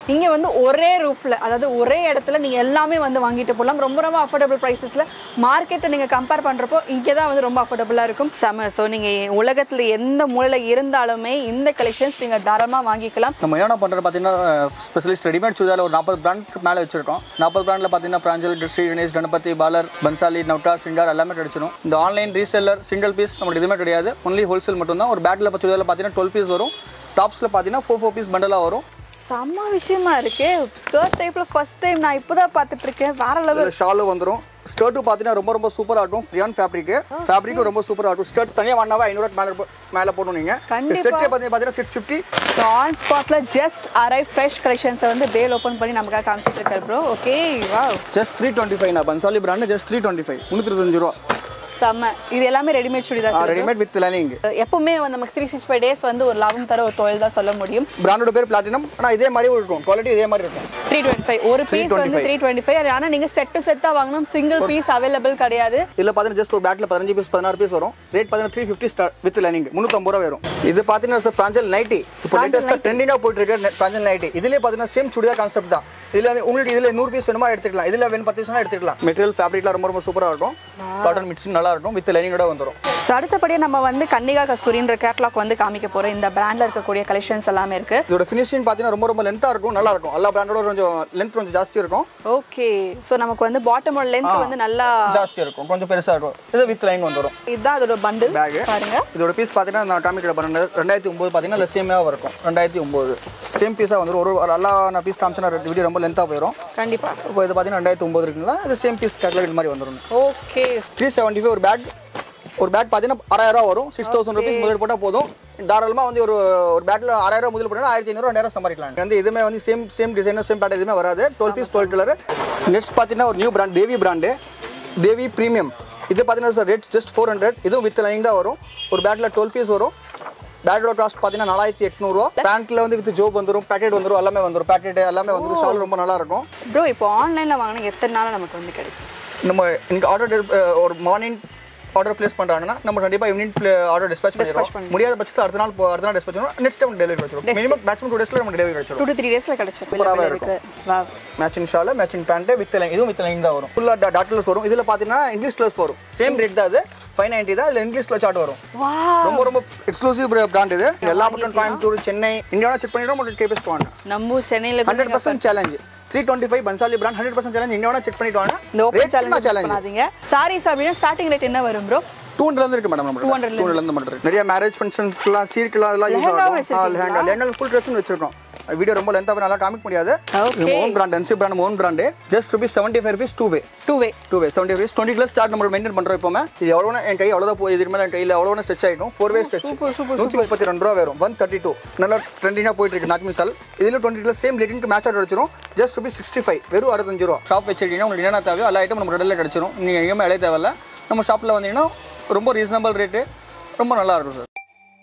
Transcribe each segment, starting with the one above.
இங்கே வந்து ஒரே ரூஃபில் அதாவது ஒரே இடத்துல நீங்கள் எல்லாமே வந்து வாங்கிட்டு போகலாம் ரொம்ப ரொம்ப அஃபோர்டபுள் ப்ரைஸஸில் மார்க்கெட்டை நீங்கள் கம்பேர் பண்ணுறப்போ இங்கே தான் வந்து ரொம்ப அஃபோர்டபுளாக இருக்கும் செம ஸோ நீங்கள் உலகத்தில் எந்த மூலையில் இருந்தாலுமே இந்த கலெக்ஷன்ஸ் நீங்கள் தாராளமாக வாங்கிக்கலாம் நம்ம என்ன பண்ணுறது பார்த்தீங்கன்னா ஸ்பெஷலிஸ்ட் ரெடிமேட் சுடிதார் ஒரு நாற்பது பிராண்ட் மேலே வச்சிருக்கோம் நாற்பது பிராண்டில் பார்த்தீங்கன்னா பிராஞ்சல் ஸ்ரீ கணேஷ் கணபதி பாலர் பன்சாலி நவ்டா சிங்கார் எல்லாமே கிடைச்சிடும் இந்த ஆன்லைன் ரீசெல்லர் சிங்கிள் பீஸ் நம்மளுக்கு எதுவுமே கிடையாது ஒன்லி ஹோல்சேல் மட்டும்தான் ஒரு பேக்கில் சுடிதாரில் பார்த்தீங்கன்னா டுவெல் பீஸ் வரும் டாப்ஸில் பார்த்தீங்கன்னா ஃபோர் ஃபோர் பீஸ் பண்டலாக வரும் செம்ம விஷயமா இருக்கு ஸ்கர்ட் டைப்பில் ஃபர்ஸ்ட் டைம் நான் இப்போ தான் பார்த்துட்டு இருக்கேன் வேற லெவல் ஷாலு வந்துடும் ஸ்கர்ட்டு பார்த்தீங்கன்னா ரொம்ப ரொம்ப சூப்பராக இருக்கும் ஃப்ரீயான் ஃபேப்ரிக்கு ஃபேப்ரிக்கும் ரொம்ப சூப்பராக இருக்கும் ஸ்கர்ட் தனியாக வாங்கினாவே ஐநூறு மேலே மேலே போடணும் நீங்கள் கண்டிப்பா. செட்டே பார்த்தீங்கன்னா சிக்ஸ் ஃபிஃப்டி ஸோ ஆன் ஸ்பாட்ல ஜஸ்ட் அரைவ் ஃப்ரெஷ் கலெக்ஷன்ஸை வந்து பேல் ஓப்பன் பண்ணி நமக்காக காமிச்சிட்டு இருக்காரு ப்ரோ ஓகே வா ஜஸ்ட் த்ரீ டுவெண்ட்டி ஃபைவ் நான் Bansali brand just three twenty five முந்நூற்றி ரூபா செம்ம இது எல்லாமே readymade churidar readymade with lining எப்பவுமே வந்து நமக்கு த்ரீ சிக்ஸ் ஃபைவ் டேஸ் வந்து ஒரு லாபம் தர ஒரு தொழில் தான் சொல்ல முடியும் பிராண்டோட பேர் பிளாட்டினம் ஆனால் இதே மாதிரி இருக்கும் குவாலிட்டி இதே மாதிரி இருக்கும் த்ரீ டுவெண்ட்டி ஃபைவ் ஒரு பீஸ் வந்து த்ரீ டுவெண்ட்டி ஃபைவ் ஆனால் நீங்கள் செட்டு செட்டாக வாங்கணும் சிங்கிள் பீஸ் அவைலபிள் கிடையாது இதில் பார்த்தீங்கன்னா ஜஸ்ட் ஒரு பேக்கில் பதினஞ்சு பீஸ் பதினாறு பீஸ் வரும் ரேட் பார்த்தீங்கன்னா three fifty star with lining முந்நூற்றம்பது ரூபா வரும் இது பார்த்தீங்கன்னா சார் பிராஞ்சல் நைட்டி இப்போ லேட்டஸ்ட்டாக ட்ரெண்டிங்காக போயிட்டு இருக்க பிராஞ்சல் நைட்டி இதுலேயே பார்த்தீங்கன்னா சேம் சுடிதார் கான்செப்ட் தான் இதில் வந்து உங்களுக்கு இதில் நூறு பீஸ் வேணுமா எடுத்துக்கலாம் இதில் வேணும் பத்து பீஸ்னா எடுத்துக்கலாம் மெட்டீரியல் ஃபேப்ரிக்லாம் ரொம்ப ரொம்ப சூப்பராக இருக்கும் காட்டன் மிக்சிங் நல்லா இருக்கும் வித் லைனிங்கோட வந்துடும் ஸோ அடுத்தபடியாக நம்ம வந்து கன்னிகா கஸ்தூரின்ற கேட்லாக் வந்து காமிக்க போகிறோம் இந்த பிராண்டில் இருக்கக்கூடிய கலெக்ஷன்ஸ் எல்லாமே இருக்கு இதோட ஃபினிஷிங் பார்த்தீங்கன்னா ரொம்ப ரொம்ப லென்த்தாக இருக்கும் நல்லா இருக்கும் எல்லா பிராண்டோட கொஞ்சம் லென்த் கொஞ்சம் ஜாஸ்தி இருக்கும் ஓகே ஸோ நமக்கு வந்து பாட்டமோட லென்த் வந்து நல்லா ஜாஸ்தி இருக்கும் கொஞ்சம் பெருசாக இருக்கும் இது வித் லைன் வந்துடும் இதுதான் அதோட பண்டில் பேகு பாருங்க இதோட பீஸ் பார்த்தீங்கன்னா நான் காமிக்கிற பாருங்க ரெண்டாயிரத்தி ஒம்பது பார்த்தீங்கன்னா சேமாக இருக்கும் ரெண்டாயிரத்தி ஒம்பது சேம் பீஸாக வந்துடும் ஒரு ஒரு எல்லா நான் பீஸ் காமிச்சா ரெண்டு வீடியோ ரொம்ப லென்த்தாக போயிடும் கண்டிப்பா இப்போ இது பார்த்தீங்கன்னா ரெண்டாயிரத்தி ஒம்பது இருக்குங்களா இது சேம் பீஸ் கேட்லாக் மாதிரி வந்துடும் ஓகே த்ரீ செவன்ட்டி ஃபைவ் ஒரு பேக் ஒரு பேக் பார்த்தீங்கன்னா ஆறாயிரம் ரூபா வரும் சிக்ஸ் தௌசண்ட் ருபீஸ் முதல் போட்டால் போதும் தாராளமாக வந்து ஒரு ஒரு பேக்கில் ஆறாயிரம் முதல் போட்டால் ஆயிரத்தி ஐநூறு ரெண்டாயிரம் சம்பாதிக்கலாம் வந்து இதுவுமே வந்து same same designer same pattern எதுவுமே வராது twelve piece twelve colour next பார்த்தீங்கன்னா ஒரு new brand Devi brand Devi premium இது பார்த்தீங்கன்னா sir rate just four hundred இதுவும் வித் லைனிங் தான் வரும் ஒரு பேக்கில் டுவெல் பீஸ் வரும் பேக்கோட காஸ்ட் பார்த்தீங்கன்னா நாலாயிரத்தி எட்நூறுவா பேண்ட்ல வந்து வித் ஜோப் வந்துடும் பேக்கெட் வந்துடும் எல்லாமே வந்துடும் பேக்கெட் எல்லாமே வந்துடும் ஷால் ரொம்ப நல்லா இருக்கும் ப்ரோ இப்போ ஆன்லைனில் வாங்கினா எத்தனை நாள் நமக்கு வந்து கிடைக்கும் நம்ம இங்கே ஆர்டர் ஒரு மார்னிங் ஆர்டர் பிளேஸ் பண்ணுறாங்கன்னா நம்ம கண்டிப்பாக ஈவினிங் ஆர்டர் டிஸ்பேச் பண்ணிடுவோம் முடியாத பட்சத்தில் அடுத்த நாள் போ- அடுத்த நாள் டிஸ்பேச் பண்ணுவோம் நெக்ஸ்ட் டைம் டெலிவரி கிடைச்சிடும் மினிமம் மேக்ஸிமம் டூ டேஸில் நமக்கு டெலிவரி கிடைச்சிடும் டூ டு த்ரீ டேஸில் கிடைச்சிடும் சூப்பராவே இருக்கு வா matching shawl matching pant with line இதுவும் வித் லைன் தான் வரும் ஃபுல்லாக டாட்லஸ் வரும் இதில் பார்த்தீங்கன்னா இங்கிலீஷ் கிளாஸ் வரும் சேம் ரேட் தான் அது ஃபைவ் நைன்ட்டி தான் இதில் இங்கிலீஷ் கிளாஸ் சார்ட் வரும் வா ரொம்ப ரொம்ப எக்ஸ்க்ளூசிவ் பிராண்ட் இது எல்லா பக்கம் கோயம்புத்தூர் சென்னை இந்தியாவில் செக் பண்ணிடுவோம் உங்களுக்கு கேபஸ் வாங்க நம்ம சென்னையில் hundred percent challenge three twenty five Bhansali brand hundred percent challenge இங்கே வேணா செக் பண்ணிட்டு வாங்க இந்த ஓப்பன் ரேட் சேலஞ்ச் சேலஞ்ச் பண்ணாதீங்க சாரீஸ் அப்படின்னா ஸ்டார்டிங் ரேட் என்ன வரும் ப்ரோ டூ ஹண்ட்ரட்ல இருக்கு மேடம் நம்ம 200 டூ ஹண்ட்ரட்ல மட்டும் இருக்கு நிறைய மேரேஜ் ஃபங்க்ஷன்ஸ்க்குலாம் சீர்க்குலாம் அதெல்லாம் யூஸ் லெஹங்கா ஆகும் வச்சிருக்கீங்களா? லெஹங்கா லெஹங்கா ஃபுல் ட்ரெஸ் வச்சிருக்கோம் வீடியோ ரொம்ப லென்த்தாக நல்லா காமிக்க முடியாது Okay. Own brand NC brand own brand just rupees seventy five rupees two way two way two way seventy rupees twenty class start நம்ம மெயின்டைன் பண்ணுறோம் இப்போமே இது எவ்வளோ என் கை எவ்வளோ போய் இதுக்கு மேலே என் கையில் எவ்வளோ ஸ்ட்ரெச் ஆகிடும் four way stretch super, super, நூற்றி முப்பத்தி ரெண்டு ரூபா வரும் ஒன் தேர்ட்டி டூ நல்லா ட்ரெண்டிங்காக போயிட்டு இருக்கு நாக் மிசால் இதில் டுவெண்ட்டி கிளாஸ் சேம் லெட்டிங்க்கு மேட்ச் ஆட் அடிச்சிடும் ஜஸ்ட் ருபீஸ் சிக்ஸ்டி ஃபைவ் வெறும் அறுபத்தஞ்சு ரூபா ஷாப் வச்சிருக்கீங்கன்னா உங்களுக்கு என்னென்ன தேவையோ எல்லா ஐட்டம் நம்ம கடையில் கிடச்சிரும் நீங்கள் எங்கேயுமே இலைய தேவையில்ல நம்ம ஷாப்பில் வந்தீங்கன்னா ரொம்ப ரீசனபிள் ரேட்டு ரொம்ப நல்லா இருக்கும் sir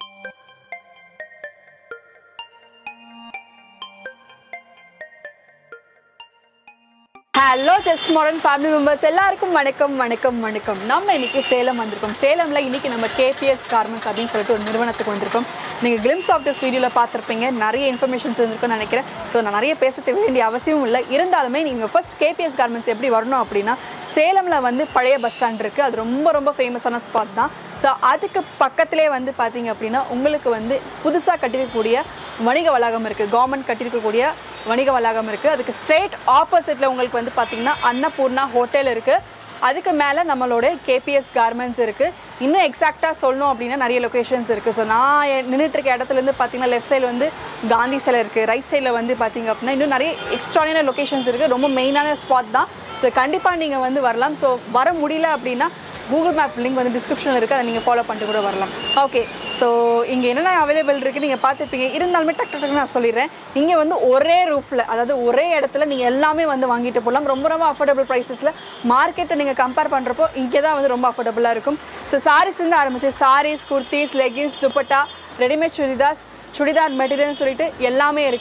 hello just modern family members எல்லாருக்கும் வணக்கம் வணக்கம் வணக்கம் நம்ம இன்னைக்கு சேலம் வந்திருக்கோம் சேலம்ல இன்னைக்கு நம்ம கேபிஎஸ் கார்மெண்ட்ஸ் அப்படின்னு சொல்லிட்டு ஒரு நிறுவனத்துக்கு வந்திருக்கோம் நீங்க கிளிம்ஸ் ஆஃப் திஸ் வீடியோவில் பார்த்துருப்பீங்க நிறைய இன்ஃபர்மேஷன்ஸ் இருந்திருக்கும்னு நினைக்கிறேன் ஸோ நான் நிறைய பேச வேண்டிய அவசியமும் இல்லை இருந்தாலுமே நீங்கள் ஃபர்ஸ்ட் கேபிஎஸ் கார்மெண்ட்ஸ் எப்படி வரணும் அப்படின்னா சேலம்ல வந்து பழைய பஸ் ஸ்டாண்ட் இருக்கு அது ரொம்ப ரொம்ப ஃபேமஸான ஸ்பாட் தான் ஸோ அதுக்கு பக்கத்திலே வந்து பார்த்தீங்க அப்படின்னா உங்களுக்கு வந்து புதுசாக கட்டிருக்கக்கூடிய வணிக வளாகம் இருக்குது கவர்மெண்ட் கட்டியிருக்கக்கூடிய வணிக வளாகம் இருக்குது அதுக்கு ஸ்ட்ரெயிட் ஆப்போசிட்டில் உங்களுக்கு வந்து பார்த்தீங்கன்னா அன்னபூர்ணா ஹோட்டல் இருக்குது அதுக்கு மேலே நம்மளோட கேபிஎஸ் கார்மெண்ட்ஸ் இருக்குது இன்னும் எக்ஸாக்டாக சொல்லணும் அப்படின்னா நிறைய லொக்கேஷன்ஸ் இருக்குது ஸோ நான் எ- நின்னுட்டு இருக்க இடத்துலேருந்து பார்த்தீங்கன்னா லெஃப்ட் சைடில் வந்து காந்தி சிலை இருக்குது ரைட் சைடில் வந்து பார்த்தீங்க அப்படின்னா இன்னும் நிறைய எக்ஸ்ட்ரானியான லொக்கேஷன்ஸ் இருக்குது ரொம்ப மெயினான ஸ்பாட் தான் ஸோ கண்டிப்பாக நீங்கள் வந்து வரலாம் ஸோ வர முடியல அப்படின்னா கூகுள் மேப் லிங்க் வந்து டிஸ்கிரிப்ஷனில் இருக்குது அதை நீங்கள் ஃபாலோ பண்ணிட்டு கூட வரலாம் ஓகே ஸோ இங்கே என்னென்ன அவைலபிள் இருக்குது நீங்கள் பார்த்துருப்பீங்க இருந்தாலுமே டக்கு டக்கு நான் சொல்லிடுறேன் இங்கே வந்து ஒரே ரூஃபில் அதாவது ஒரே இடத்துல நீங்கள் எல்லாமே வந்து வாங்கிட்டு போகலாம் ரொம்ப ரொம்ப அஃபோர்டபுள் ப்ரைஸஸில் மார்க்கெட்டை நீங்கள் கம்பேர் பண்ணுறப்போ இங்கே தான் வந்து ரொம்ப அஃபோர்டபுளாக இருக்கும் ஸோ சாரீஸ்லேருந்து ஆரம்பிச்சு சாரீஸ் குர்த்திஸ் லெகின்ஸ் துப்பட்டா ரெடிமேட் சுடிதாஸ் சுடிதார் மெட்டீரியல்னு சொல்லிட்டு எல்லாமே இருக்குது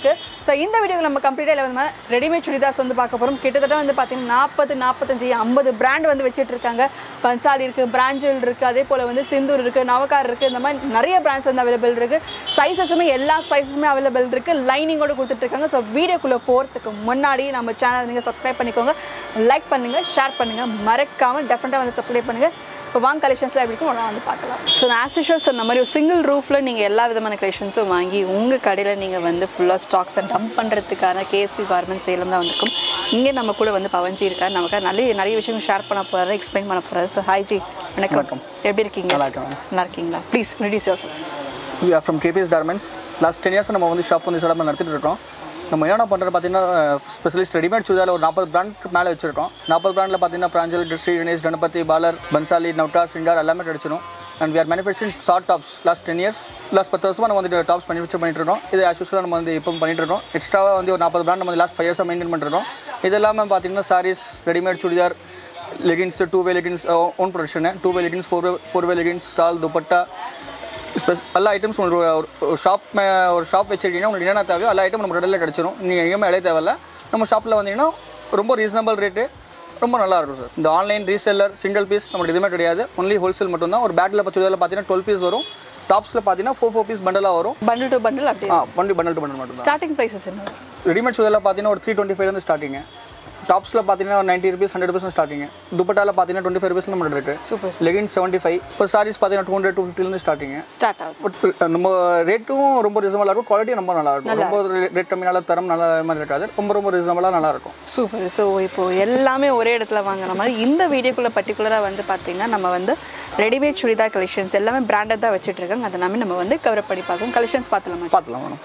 ஸோ இந்த வீடியோவில் நம்ம கம்ப்ளீட்டாக இல்லை வந்து ரெடிமேட் சுடிதார்ஸ் வந்து பார்க்க போகிறோம் கிட்டத்தட்ட வந்து பார்த்தீங்கன்னா நாற்பது நாற்பத்தஞ்சு ஐம்பது பிராண்ட் வந்து வச்சுட்டு இருக்காங்க பன்சாலி இருக்குது பிராஞ்சல் இருக்குது அதே போல் வந்து சிந்தூர் இருக்குது நவகார் இருக்குது இந்த மாதிரி நிறைய பிராண்ட்ஸ் வந்து அவைலபிள் இருக்குது சைஸஸுமே எல்லா சைஸஸுமே அவைலபிள் இருக்குது லைனிங்கோட கொடுத்துட்ருக்காங்க ஸோ வீடியோக்குள்ளே போகிறதுக்கு முன்னாடி நம்ம சேனல் நீங்கள் சப்ஸ்கிரைப் பண்ணிக்கோங்க லைக் பண்ணுங்கள் ஷேர் பண்ணுங்கள் மறக்காமல் டெஃபினட்டாக வந்து சப்ஸ்கிரைப் பண்ணுங்கள் இப்போ வாங்க கலெக்ஷன்ஸில் எப்படி இருக்கும் ஒன்றா வந்து பார்க்கலாம் ஸோ ஆஸ் யூஷுவல் சொன்ன மாதிரி ஒரு சிங்கிள் ரூஃபில் நீங்கள் எல்லா விதமான கலெக்ஷன்ஸும் வாங்கி உங்கள் கடையில் நீங்கள் வந்து ஃபுல்லாக ஸ்டாக்ஸை டம்ப் பண்ணுறதுக்கான கேஎஸ்பி கார்மெண்ட் சேலம் தான் வந்திருக்கும் இங்கே நம்ம கூட வந்து பவன்ஜி இருக்கார் நமக்கு நிறைய நிறைய விஷயம் ஷேர் பண்ண போகிறாரு எக்ஸ்பிளைன் பண்ண போகிறாரு ஸோ ஹாய் ஜி வணக்கம் எப்படி இருக்கீங்க நல்லா இருக்கேன் நல்லா இருக்கீங்களா please reduce your we are from K P S garments last ten years நம்ம வந்து ஷாப் வந்து செலவு நடத்திட்டு இருக்கோம் நம்ம என்னென்ன பண்ணுறது பார்த்தீங்கன்னா ஸ்பெஷலிஸ்ட் ரெடிமேட் சுடிதாரில் ஒரு நாற்பது பிராண்ட் மேலே வச்சிருக்கோம் நாற்பது பிராண்டில் பார்த்தீங்கன்னா பிராஞ்சல் ஸ்ரீ கணேஷ் கணபதி பாலர் பன்சாலி நவ்டா சிங்கார் எல்லாமே கிடச்சிடும் and we are manufacturing short tops last ten years last பத்து வருஷமாக நம்ம வந்து டாப்ஸ் மேனுஃபேக்சர் பண்ணிட்டு இருக்கோம் இது ஆஸ் யூஸ்வலாக நம்ம வந்து இப்போ பண்ணிட்டு இருக்கோம் எக்ஸ்ட்ராவாக வந்து ஒரு நாற்பது பிராண்ட் நம்ம லாஸ்ட் ஃபைவ் இயர்ஸாக மெயின்டைன் பண்ணிருக்கோம் இது இல்லாமல் பார்த்தீங்கன்னா saris readymade churidar leggings two way leggings own production two way leggings four way four way leggings shawl dupatta space எல்லா ஐட்டம்ஸ் உங்களுக்கு ஒரு ஒரு ஷாப் ஒரு ஷாப் வச்சிருக்கீங்கன்னா உங்களுக்கு என்னென்ன தேவையோ எல்லா ஐட்டம் நம்ம கடையில் கிடச்சிரும் நீங்கள் எங்கேயுமே இடைய தேவையில்ல நம்ம ஷாப்பில் வந்தீங்கன்னா ரொம்ப ரீசனபிள் ரேட்டு ரொம்ப நல்லா இருக்கும் சார் இந்த ஆன்லைன் ரீசெல்லர் சிங்கிள் பீஸ் நம்மளுக்கு எதுவுமே கிடையாது ஒன்லி ஹோல்சேல் மட்டும்தான் ஒரு பேக்கில் பத்து பார்த்தீங்கன்னா டுவெல் பீஸ் வரும் டாப்ஸில் பார்த்தீங்கன்னா ஃபோர் ஃபோர் பீஸ் பண்டலாக வரும் பண்டில் டு பண்டில் அப்படி ஆ பண்டி பண்டல் டு பண்டல் மட்டும் ஸ்டார்டிங் ப்ரைஸஸ் என்ன ரெடிமேட் சுடிதாரில் பார்த்தீங்கன்னா ஒரு த்ரீ டுவெண்ட்டி ஃபைவ்லேருந்து ஸ்டார்டிங் டாப்ஸில் பார்த்தீங்கன்னா ஒரு ninety rupees hundred rupees starting துப்பட்டாவில் பார்த்தீங்கன்னா டுவெண்ட்டி ஃபைவ் ருபீஸ் நம்மளுக்கு இருக்குது சூப்பர் லெகின் செவன்ட்டி ஃபைவ் இப்போ சாரீஸ் பார்த்தீங்கன்னா டூ ஹண்ட்ரட் டூ ஃபிஃப்டிலேருந்து ஸ்டார்டிங் ஸ்டார்ட் ஆகுது பட் நம்ம ரேட்டும் ரொம்ப ரீசனபிளாக இருக்கும் குவாலிட்டி ரொம்ப நல்லா இருக்கும் ரொம்ப ரேட் கம்மியால தரம் நல்ல மாதிரி இருக்காது ரொம்ப ரொம்ப ரீசனபிளாக நல்லா இருக்கும் சூப்பர் ஸோ இப்போ எல்லாமே ஒரே இடத்துல வாங்குற மாதிரி இந்த வீடியோக்குள்ளே பர்டிகுலராக வந்து பார்த்தீங்கன்னா நம்ம வந்து ரெடிமேட் சுடிதார் கலெக்ஷன்ஸ் எல்லாமே பிராண்டட் தான் வச்சுட்டு இருக்காங்க அதை எல்லாமே நம்ம வந்து கவர் பண்ணி பார்க்கணும் கலெக்ஷன்ஸ் பார்த்துலாமா பார்த்துலாம் மேடம்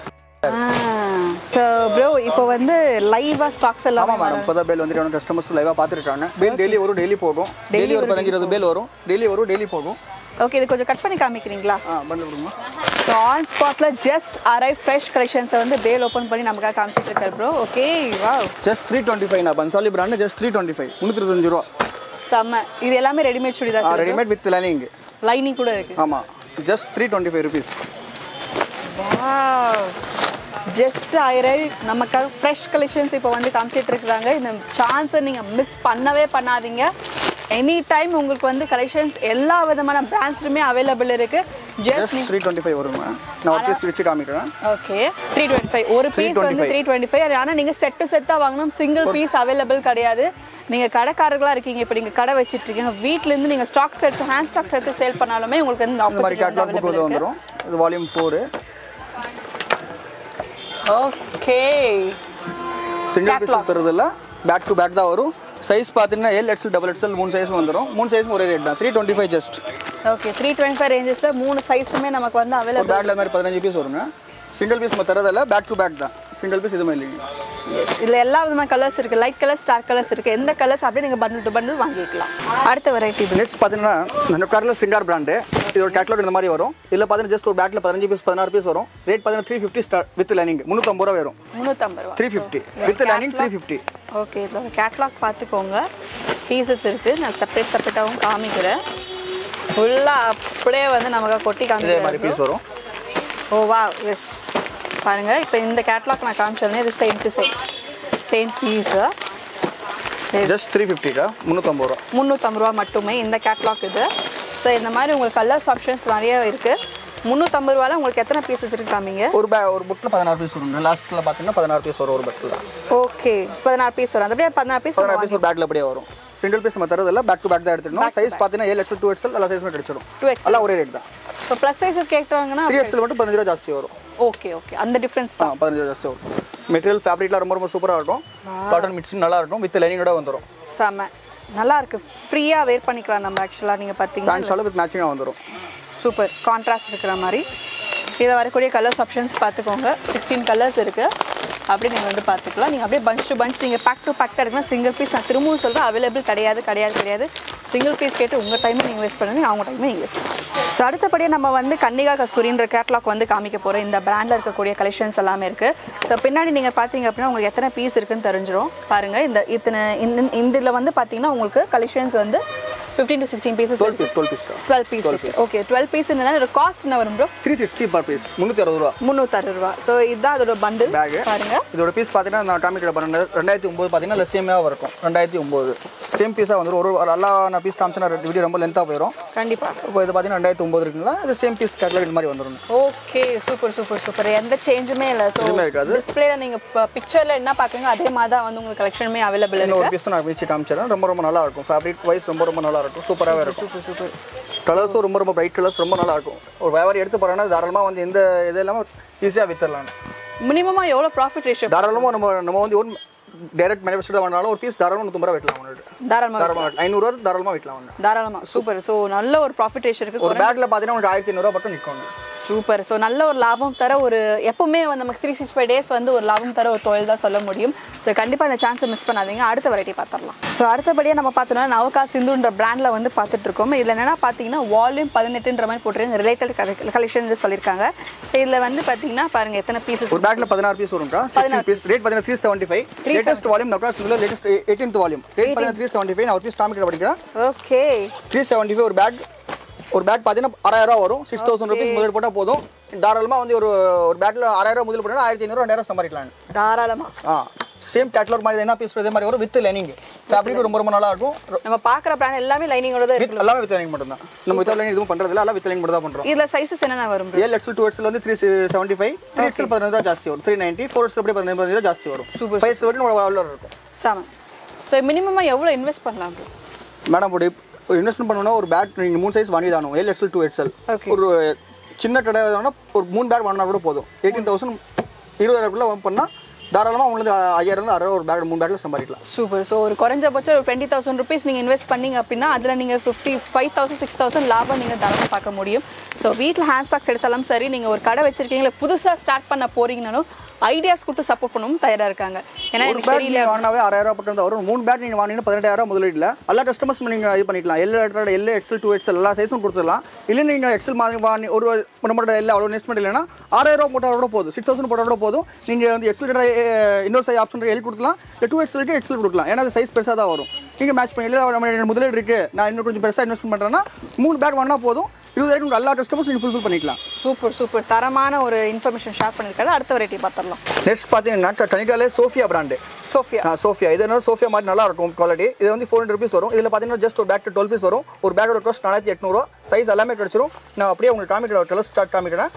ஸோ ப்ரோ இப்போ வந்து லைவாக ஸ்டாக்ஸ் எல்லாம் ஆமாம் மேடம் இப்போ தான் பேல் வந்துட்டு கஸ்டமர்ஸ் லைவாக பார்த்துருக்காங்க பேல் டெய்லி வரும் டெய்லி போகும் டெய்லி ஒரு பதினஞ்சு இருபது பேல் வரும் டெய்லி வரும் டெய்லி போகும் ஓகே இது கொஞ்சம் கட் பண்ணி காமிக்கிறீங்களா ஆ பண்ணி விடுங்க ஸோ ஆன் ஸ்பாட்டில் ஜஸ்ட் அரைவ் ஃப்ரெஷ் கலெக்ஷன்ஸை வந்து பேல் ஓப்பன் பண்ணி நமக்காக காமிச்சிட்டு இருக்காரு ப்ரோ ஓகே வா ஜஸ்ட் த்ரீ டுவெண்ட்டி ஃபைவ் நான் Bansali brand just three twenty five முந்நூற்றி இருபத்தஞ்சு ரூபா செம்ம இது எல்லாமே readymade churidar readymade with lining lining கூட இருக்கு ஆமாம் just three twenty five rupees just ஆயிரம் நமக்காக ஃப்ரெஷ் கலெக்ஷன்ஸ் இப்போ வந்து காமிச்சிட்டு இருக்கிறாங்க இந்த சான்ஸை நீங்கள் மிஸ் பண்ணவே பண்ணாதீங்க எனி டைம் உங்களுக்கு வந்து கலெக்ஷன்ஸ் எல்லா விதமான பிராண்ட்ஸ்லுமே அவைலபிள் இருக்கு just just three twenty five வருங்க நான் ஒரு பீஸ் பிரித்து காமிக்கிறேன் ஓகே த்ரீ டுவெண்ட்டி ஃபைவ் ஒரு பீஸ் வந்து த்ரீ டுவெண்ட்டி ஃபைவ் ஆனால் நீங்கள் செட்டு செட்டாக வாங்கணும் சிங்கிள் பீஸ் அவைலபிள் கிடையாது நீங்கள் கடைக்காரர்களாக இருக்கீங்க இப்போ நீங்கள் கடை வச்சுட்டு இருக்கீங்க வீட்டிலேருந்து நீங்கள் ஸ்டாக்ஸ் எடுத்து ஹேண்ட் ஸ்டாக்ஸ் எடுத்து சேல் பண்ணாலுமே உங்களுக்கு வந்து இந்த மாதிரி ஆப்பர்ச்சுனிட்டி கேட்லாக் புக் அவைலபிள் வந்து வந்துடும் இது volume four okay single piece தருது இல்லை பேக் டு பேக் தான் வரும் சைஸ் பார்த்தீங்கன்னா எல் எக்ஸல் டபுள் எக்ஸல் மூணு சைஸ் வந்துடும் மூணு சைஸும் ஒரே ரேட் தான் three twenty five just okay three twenty five ரேஞ்சஸில் மூணு சைஸுமே நமக்கு வந்து ஒரு அவைலபிள் பேக்கில் மாதிரி பதினஞ்சு பீஸ் வருங்க சிங்கிள் பீஸ் நம்ம தரதில்ல பேக் டு பேக் தான் சிங்கிள் பீஸ் இதுமே இல்லைங்க இதில் எல்லா விதமான கலர்ஸ் இருக்குது லைட் கலர்ஸ் டார்க் கலர்ஸ் இருக்குது எந்த கலர்ஸ் அப்படியே நீங்கள் பண்டில் டு பண்டில் வாங்கிக்கலாம் அடுத்த வெரைட்டி நெக்ஸ்ட் பார்த்தீங்கன்னா இந்த காரில் சிங்கார் பிராண்டு இது ஒரு கேட்லாக் இந்த மாதிரி வரும் இதில் பார்த்தீங்கன்னா ஜஸ்ட் ஒரு பேக்கில் பதினஞ்சு பீஸ் பதினாறு பீஸ் வரும் ரேட் பார்த்தீங்கன்னா three fifty start with lining முந்நூற்றம்பது ரூபா வரும் முந்நூற்றம்பது ரூபா three fifty with lining three fifty okay இதோட கேட்லாக் பார்த்துக்கோங்க பீசஸ் இருக்குது நான் செப்பரேட் செப்பரேட்டாகவும் காமிக்கிறேன் ஃபுல்லாக அப்படியே வந்து நமக்கு கொட்டி இதே மாதிரி காமிக்கிறேன் பீஸ் வரும் ஓ வா எஸ் பாருங்க இப்போ இந்த கேட்லாக் நான் காமிச்சோன்னே இது same to same same piece just three ஃபிஃப்டிக்கா முந்நூற்றம்பது ரூபா முந்நூற்றம்பது ரூபா மட்டுமே இந்த கேட்லாக் இது ஸோ இந்த மாதிரி உங்களுக்கு கலர்ஸ் ஆப்ஷன்ஸ் நிறைய இருக்குது முந்நூற்றம்பது ரூபாயில் உங்களுக்கு எத்தனை பீசஸ் இருக்கு காமிங்க ஒரு பே ஒரு புக்கில் பதினாறு பீஸ் வருங்க லாஸ்ட்டில் பார்த்தீங்கன்னா பதினாறு பீஸ் வரும் ஒரு புக்கில் ஓகே பதினாறு பீஸ் வரும் அந்த அப்படியே பதினாறு பீஸ் பதினாறு பீஸ் ஒரு பேக்கில் அப்படியே வரும் சிங்கிள் பீஸ் நம்ம தரதில்ல பேக் டு பேக் தான் எடுத்துக்கணும் சைஸ் பார்த்தீங்கன்னா ஏழு எக்ஸல் டூ எக்ஸல் எல்லா சைஸுமே கிடைச்சிடும் டூ எக்ஸ் எல்லாம் ஒரே ரேட் தான் ஸோ ப்ளஸ் சைஸஸ் கேட்குறாங்கன்னா த்ரீ எக்ஸல் மட்டும் பதினஞ்சு ரூபா ஜாஸ்தி வரும் ஓகே ஓகே அந்த டிஃப்ரென்ஸ் ஆ தான் பதினஞ்சு ரூபா ஜாஸ்தி வரும் மெட்டீரியல் ஃபேப்ரிக்லாம் ரொம்ப ரொம்ப சூப்பராக இருக்கும் காட்டன் மிக்சிங் நல்லா இருக்கும் வித் லைனிங்கோட வந்துடும் செம நல்லா இருக்கு ஃப்ரீயாக வேர் பண்ணிக்கலாம் நம்ம ஆக்சுவலாக நீங்கள் பார்த்தீங்கன்னா பேண்ட் ஷாலும் வித் மேட்சிங்காக வந்துடும் சூப்பர் கான்ட்ராஸ்ட் இருக்கிற மாதிரி இதில் வரக்கூடிய கலர்ஸ் ஆப்ஷன்ஸ் பார்த்துக்கோங்க சிக்ஸ்டீன் கலர்ஸ் இருக்குது அப்படி நீங்கள் வந்து பார்த்துக்கலாம் நீங்கள் அப்படியே பஞ்ச் டு பஞ்ச் நீங்கள் பேக் டு பேக் எடுக்கலாம் சிங்கிள் பீஸ் நான் திரும்பவும் சொல்கிறேன் அவைலபிள் கிடையாது கிடையாது கிடையாது சிங்கிள் பீஸ் கேட்டு உங்கள் டைமை நீங்கள் வேஸ்ட் பண்ணுங்க அவங்க டைமை நீங்கள் வேஸ்ட் பண்ணுங்க ஸோ அடுத்தபடியாக நம்ம வந்து கன்னிகா கஸ்தூரின்ற கேட்லாக் வந்து காமிக்க போகிறோம் இந்த பிராண்டில் இருக்கக்கூடிய கலெக்ஷன்ஸ் எல்லாமே இருக்குது ஸோ பின்னாடி நீங்கள் பார்த்தீங்க அப்படின்னா உங்களுக்கு எத்தனை பீஸ் இருக்குன்னு தெரிஞ்சிடும் பாருங்கள் இந்த இத்தனை இந்த இதில் வந்து பார்த்தீங்கன்னா உங்களுக்கு கலெக்ஷன்ஸ் வந்து fifteen to sixteen pieces twelve piece twelve piece twelve piece okay twelve piece என்னன்னா காஸ்ட் என்ன வரும் bro three sixty per piece முந்நூற்றி அறுபது ரூபா முந்நூற்றறுபது ரூபா ஸோ இதுதான் அதோட பண்டில் Bag. பாருங்க இதோட பீஸ் பார்த்தீங்கன்னா நான் காமிக்கிற பாருங்க ரெண்டாயிரத்தி ஒம்பது பார்த்தீங்கன்னா சேமாக இருக்கும் ரெண்டாயிரத்தி ஒம்பது சேம் பீஸாக வந்துடும் ஒரு ஒரு எல்லா நான் பீஸ் காமிச்சா வீடியோ ரொம்ப லென்த்தாக போயிடும் கண்டிப்பா இப்போ இது பார்த்தீங்கன்னா ரெண்டாயிரத்தி ஒம்பது இருக்குங்களா இது சேம் பீஸ் கேட்லாக் இது மாதிரி வந்துடும் ஓகே சூப்பர் சூப்பர் சூப்பர் எந்த சேஞ்சுமே இல்லை ஸோ எதுவுமே இருக்காது. டிஸ்பிளேல நீங்க பிக்சர்ல என்ன பார்க்குங்க அதே மாதிரி தான் வந்து உங்களுக்கு கலெக்ஷனுமே அவைலபிள் இன்னும் இருக்கு ஒரு பீஸ் நான் வச்சு காமிச்சிடறேன் ரொம்ப ரொம்ப நல்லா இருக்கும் ஃபேப்ரிக் வைஸ் ரொம்ப ரொம்ப நல்லா இருக்கும் சூப்பராகவே இருக்கும் சூப்பர் சூப்பர் கலர்ஸும் ரொம்ப ரொம்ப பிரைட் கலர்ஸ் ரொம்ப நல்லா இருக்கும் ஒரு வியாபாரி எடுத்து போகிறாங்கன்னா தாராளமாக வந்து எந்த இது இல்லாமல் ஈஸியாக வித்துடலாம் மினிமமா எவ்வளோ ப்ராஃபிட் ரேஷியோ தாராளமாக நம்ம நம்ம வந்து ஒன் டைரக்ட் மேனுஃபேக்சர் வாங்கினாலும் ஒரு பீஸ் தாராளமாக நூற்றம்பது ரூபா வெட்டலாம் ஒன்று தாராளமாக தாராளமாக ஐநூறுரூவா தாராளமாக வெட்டலாம் ஒன்று தாராளமா சூப்பர் ஸோ நல்ல ஒரு ப்ராஃபிட் ரேஷியோ இருக்கு ஒரு பேக்கில் பார்த்தீங்கன்னா உங்களுக்கு ஆயிரத்தி ஐநூறுரூவா மட்டும் நிற்கும் சூப்பர் ஸோ நல்ல ஒரு லாபம் தர ஒரு எப்பவுமே வந்து நமக்கு த்ரீ சிக்ஸ் ஃபைவ் டேஸ் வந்து ஒரு லாபம் தர ஒரு தொழில் தான் சொல்ல முடியும் ஸோ கண்டிப்பாக அந்த சான்ஸை மிஸ் பண்ணாதீங்க அடுத்த வெரைட்டி பார்த்துடலாம் ஸோ அடுத்தபடியாக நம்ம பார்த்தோம்னா நவகா சிந்துன்ற பிராண்டில் வந்து பார்த்துட்டு இருக்கோம் இதில் என்னென்னா பார்த்தீங்கன்னா வால்யூம் பதினெட்டுன்ற மாதிரி போட்டுருங்க ரிலேட்டட் கலெக்ஷன் சொல்லியிருக்காங்க ஸோ இதில் வந்து பார்த்தீங்கன்னா பாருங்க எத்தனை பீசஸ் ஒரு பேக்கில் பதினாறு பீஸ் வரும்க்கா சிக்ஸ்டீன் பீஸ் ரேட் பார்த்தீங்கன்னா three seventy five latest volume நக்கா single latest eighteenth volume rate பார்த்தீங்கன்னா த்ரீ செவன்ட்டி ஃபைவ் நான் ஒரு பீஸ் காமிக்கிற படிக்கிறேன் ஓகே த்ரீ செவன்ட்டி ஃபைவ் ஒரு பேக் ஒரு பேக் பார்த்தீங்கன்னா ஆறாயிரம் ரூபா வரும் சிக்ஸ் தௌசண்ட் ருபீஸ் முதல் போட்டால் போதும் தாராளமாக வந்து ஒரு ஒரு பேக்கில் ஆறாயிரம் முதல் போட்டால் ஆயிரத்தி ஐநூறு ரெண்டாயிரம் சம்பாதிக்கலாம் தாராளமாக ஆ சேம் கேட்லாக் மாதிரி என்ன பீஸ் இதே மாதிரி வரும் வித் லைனிங் ஃபேப்ரிக் ரொம்ப ரொம்ப நல்லா இருக்கும் நம்ம பார்க்குற பிராண்ட் எல்லாமே லைனிங்கோட தான் வித் இருக்கு எல்லாமே வித் லைனிங் மட்டும் தான் நம்ம வித் லைனிங் எதுவும் பண்ணுறது இல்லை எல்லாம் வித் லைனிங் மட்டும் தான் பண்ணுறோம் இதில் சைஸஸ் என்னென்ன வரும் bro? ஏழு எக்ஸல் டூ எக்ஸல் வந்து three seventy five three XL பதினஞ்சு ரூபா ஜாஸ்தி வரும் த்ரீ நைன்ட்டி ஃபோர் எக்ஸல் அப்படி பதினஞ்சு ரூபா ஜாஸ்தி வரும் Super, ஃபைவ் எக்ஸல் வரைக்கும் அவ்வளோ இருக்கும் செவன் ஸோ மினிமமாக எவ்வளோ இன்வெஸ்ட் பண்ணலாம் bro? மேடம் ஒரு ஒரு இன்வெஸ்ட்மெண்ட் பண்ணணும்னா ஒரு பேக் நீங்கள் மூணு சைஸ் வாங்கி தானும் ஏழு எக்ஸல் டூ எக்ஸல் Okay. ஒரு சின்ன கடை வேணும்னா ஒரு மூணு பேக் வாங்கினா கூட போதும் எயிட்டீன் தௌசண்ட் இருபதாயிரக்குள்ளே பண்ணால் தாராளமாக உங்களுக்கு ஐயாயிரம் ஆறாயிரம் ஒரு பேக் மூணு பேக்கில் சம்பாதிக்கலாம் சூப்பர் ஸோ ஒரு குறைஞ்சபட்சம் ஒரு டுவெண்ட்டி தௌசண்ட் ருபீஸ் நீங்கள் இன்வெஸ்ட் பண்ணீங்க அப்படின்னா அதில் நீங்கள் fifty five thousand six thousand லாபம் நீங்கள் தாராளமாக பார்க்க முடியும் ஸோ வீட்டில் ஹேண்ட் ஸ்டாக்ஸ் எடுத்தாலும் சரி நீங்கள் ஒரு கடை வச்சிருக்கீங்களா புதுசாக ஸ்டார்ட் பண்ண போறீங்கனாலும் ஐடியாஸ் கொடுத்து சப்போர்ட் பண்ணவும் தயாராக இருக்காங்க ஏன்னா ஒரு எனக்கு பேக் தெரியல நீங்கள் வாங்கினாவே ஆறாயிரம் பக்கம் தான் வரும் மூணு பேக் நீங்கள் வாங்கினீங்கன்னா பதினெட்டாயிரம் முதலீட்டில் எல்லா கஸ்டமர்ஸ் நீங்கள் இது பண்ணிக்கலாம் L letter L XL two XL எல்லா சைஸும் கொடுத்துடலாம் இல்லை நீங்கள் எக்ஸல் மாதிரி வாங்கி ஒரு நம்மளோட எல்லாம் அவ்வளோ இன்வெஸ்ட்மெண்ட் இல்லைன்னா ஆறாயிரம் போட்டால் கூட போதும் சிக்ஸ் தௌசண்ட் போட்டால் கூட போதும் நீங்கள் வந்து எக்ஸல் இன்னொரு சைஸ் ஆப்ஷன் எல் கொடுக்கலாம் இல்லை டூ எக்ஸலுக்கு எக்ஸல் கொடுக்கலாம் ஏன்னா அது சைஸ் பெருசாக தான் வரும் நீங்கள் மேட்ச் பண்ணி இல்லை நம்ம எனக்கு முதலீடு இருக்குது நான் இன்னும் கொஞ்சம் பெருசாக இன்வெஸ்ட் பண்ணுறேன்னா மூணு பேக் வாங்கினா போதும் இருபதாயிரம் எல்லா கஸ்டமர்ஸ் நீங்கள் ஃபுல்ஃபில் பண்ணிக்கலாம் சூப்பர் சூப்பர் தரமான ஒரு இன்ஃபர்மேஷன் ஷேர் பண்ணியிருக்காரு அடுத்த வெரைட்டி பார்த்துடலாம் நெக்ஸ்ட் பார்த்தீங்கன்னா கனிகாலே சோஃபியா பிராண்டு சோஃபியா ஆ சோஃபியா இது என்ன சோஃபியா மாதிரி நல்லா இருக்கும் குவாலிட்டி இது வந்து ஃபோர் ஹண்ட்ரட் ருபீஸ் வரும் இதில் பார்த்தீங்கன்னா ஜஸ்ட் ஒரு பேக் டுவெல் பீஸ் வரும் ஒரு பேக்கோட காஸ்ட் நாலாயிரத்தி எட்நூறுவா சைஸ் எல்லாமே கிடச்சிரும் நான் அப்படியே உங்களுக்கு காமிக்கிறேன் கலர் ஸ்டார்ட் காமிக்கிறேன்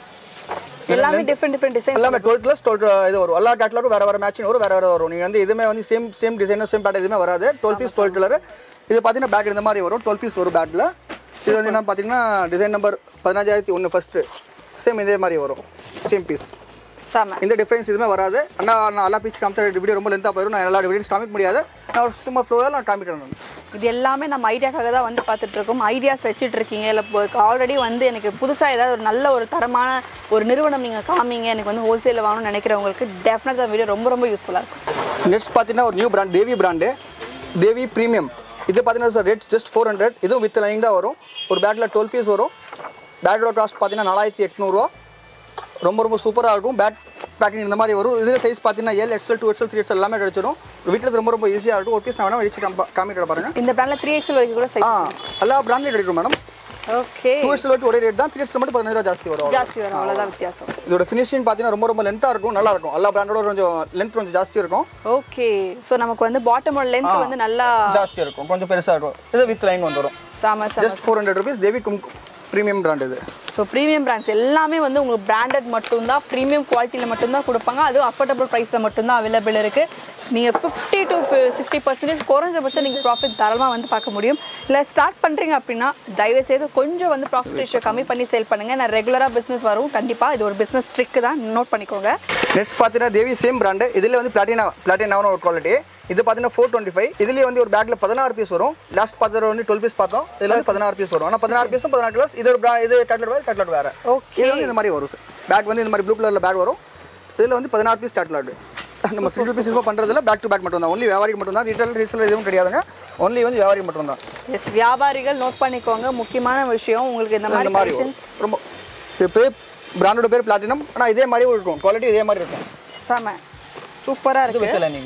எல்லாமே டிஃப்ரெண்ட் டிஃப்ரெண்ட் டிசைன் எல்லாமே டுவெல் ப்ளஸ் டுவெல் இது வரும் எல்லா கேட்லாக்கும் வேறு வேறு மேட்சிங் வரும் வேறு வேறு வரும் நீங்கள் வந்து இதுவுமே வந்து same same designer same pattern எதுவுமே வராது டுவெல் பீஸ் டுவெல் கலர் இது பார்த்தீங்கன்னா பேக் இந்த மாதிரி வரும் டுவெல் பீஸ் வரும் பேக்கில் இது வந்து என்ன பார்த்தீங்கன்னா டிசைன் நம்பர் பதினஞ்சாயிரத்தி ஒன்று ஃபஸ்ட்டு சேம் இதே மாதிரி வரும் சேம் பீஸ் செம இந்த டிஃபரன்ஸ் எதுவுமே வராது அண்ணா நான் எல்லா பீச் காமிச்ச வீடியோ ரொம்ப லென்த்தாக போயிடும் நான் எல்லா வீடியோஸ் காமிக்க முடியாது நான் ஒரு சும்மா ஃப்ளோவில் நான் காமிக்கிறேன் நான் இது எல்லாமே நம்ம ஐடியாக்காக தான் வந்து பார்த்துட்டு இருக்கோம் ஐடியாஸ் வச்சுட்டு இருக்கீங்க இல்லை ஆல்ரெடி வந்து எனக்கு புதுசாக ஏதாவது ஒரு நல்ல ஒரு தரமான ஒரு நிறுவனம் நீங்கள் காமிங்க எனக்கு வந்து ஹோல்சேலில் வாங்கணும்னு நினைக்கிறவங்களுக்கு டெஃபினட்டாக வீடியோ ரொம்ப ரொம்ப யூஸ்ஃபுல்லாக இருக்கும் நெக்ஸ்ட் பார்த்தீங்கன்னா ஒரு new brand Devi brand Devi premium இது பார்த்தீங்கன்னா sir rate just four hundred இதுவும் வித் லைனிங் தான் வரும் ஒரு பேக்கில் டுவெல் பீஸ் வரும் பேக்கோட காஸ்ட் பார்த்தீங்கன்னா நாலாயிரத்தி எட்நூறுவா ரொம்ப ரொம்ப சூப்பராக இருக்கும் பேக் பேக்கிங் இந்த மாதிரி வரும் இதில் சைஸ் பார்த்தீங்கன்னா ஏழு XL two XL three XL எல்லாமே கிடச்சிரும் வீட்டில் ரொம்ப ரொம்ப ஈஸியாக இருக்கும் ஒரு பீஸ் நான் வேணால் வச்சு காமிக்கிற பாருங்க இந்த பிராண்டில் த்ரீ எக்ஸல் வரைக்கும் கூட ஆ சைஸ் எல்லா பிராண்ட்லேயும் கிடைக்கும் மேடம் ஓகே டூ எக்ஸல் ஒரே ரேட் தான் த்ரீ எக்ஸல் மட்டும் பதினஞ்சு ரூபா ஜாஸ்தி வரும் ஜாஸ்தி வரும் அவ்வளோதான் வித்தியாசம் இதோட ஃபினிஷிங் பார்த்தீங்கன்னா ரொம்ப ரொம்ப லென்த்தாக இருக்கும் நல்லா இருக்கும் எல்லா பிராண்டோட கொஞ்சம் லென்த் கொஞ்சம் ஜாஸ்தி இருக்கும் ஓகே ஸோ நமக்கு வந்து பாட்டமோட லென்த் வந்து நல்லா ஜாஸ்தி இருக்கும் கொஞ்சம் பெருசாக இருக்கும் இது வித் லைன் வந்துடும் செம செம just four hundred rupees Devi கும் ப்ரீமியம் பிராண்ட் இது ஸோ ப்ரீமியம் பிராண்ட்ஸ் எல்லாமே வந்து உங்களுக்கு பிராண்டட் மட்டும்தான் ப்ரீமியம் குவாலிட்டியில் மட்டும்தான் கொடுப்பாங்க அதுவும் அஃபோர்டபுள் ப்ரைஸில் மட்டும்தான் அவைலபிள் இருக்குது நீங்கள் ஃபிஃப்டி டு சிக்ஸ்டி பர்சன்டேஜ் குறைஞ்சபட்சம் நீங்கள் ப்ராஃபிட் தாராளமாக வந்து பார்க்க முடியும் இல்லை ஸ்டார்ட் பண்ணுறீங்க அப்படின்னா தயவு செய்து கொஞ்சம் வந்து ப்ராஃபிட் ரேஷியோ கம்மி பண்ணி சேல் பண்ணுங்கள் நான் ரெகுலராக பிஸ்னஸ் வரும் கண்டிப்பாக இது ஒரு பிஸ்னஸ் ட்ரிக்கு தான் நோட் பண்ணிக்கோங்க நெக்ஸ்ட் பார்த்தீங்கன்னா தேவி சேம் பிராண்டு இதில் வந்து பிளாட்டினா பிளாட்டினாவும் ஒரு குவாலிட்டி இது பார்த்தீங்கன்னா ஃபோர் டுவெண்ட்டி ஃபைவ் இதுலேயே வந்து ஒரு பேக்கில் பதினாறு பீஸ் வரும் லாஸ்ட் பார்த்தது வந்து டுவெல் பீஸ் பார்த்தோம் இதில் வந்து பதினாறு பீஸ் வரும் ஆனால் பதினாறு பீஸும் பதினாறு கிளாஸ் இது ஒரு bra- இது கேட்லெட் வேறு கேட்லெட் வேறு Okay. இது வந்து இந்த மாதிரி வரும் பேக் வந்து இந்த மாதிரி ப்ளூ கலரில் பேக் வரும் இதில் வந்து பதினாறு பீஸ் கேட்லாட் நம்ம சிங்கிள் பீஸ் இப்போ பண்ணுறதுல பேக் டு பேக் மட்டும் தான் ஒன்லி வியாபாரிக்கு மட்டும் தான் ரீட்டைல் ரீசேல் எதுவும் கிடையாதுங்க ஒன்லி வந்து வியாபாரிக்கு மட்டும் தான் எஸ் வியாபாரிகள் நோட் பண்ணிக்கோங்க முக்கியமான விஷயம் உங்களுக்கு இந்த மாதிரி இந்த மாதிரி வரும் கலெக்ஷன்ஸ் ரொம்ப இது பேர் பிராண்டோட பேர் பிளாட்டினம் ஆனால் இதே மாதிரி இருக்கும் குவாலிட்டி இதே மாதிரி இருக்கும் செம சூப்பராக இது இருக்குது வித்தல நீங்கள்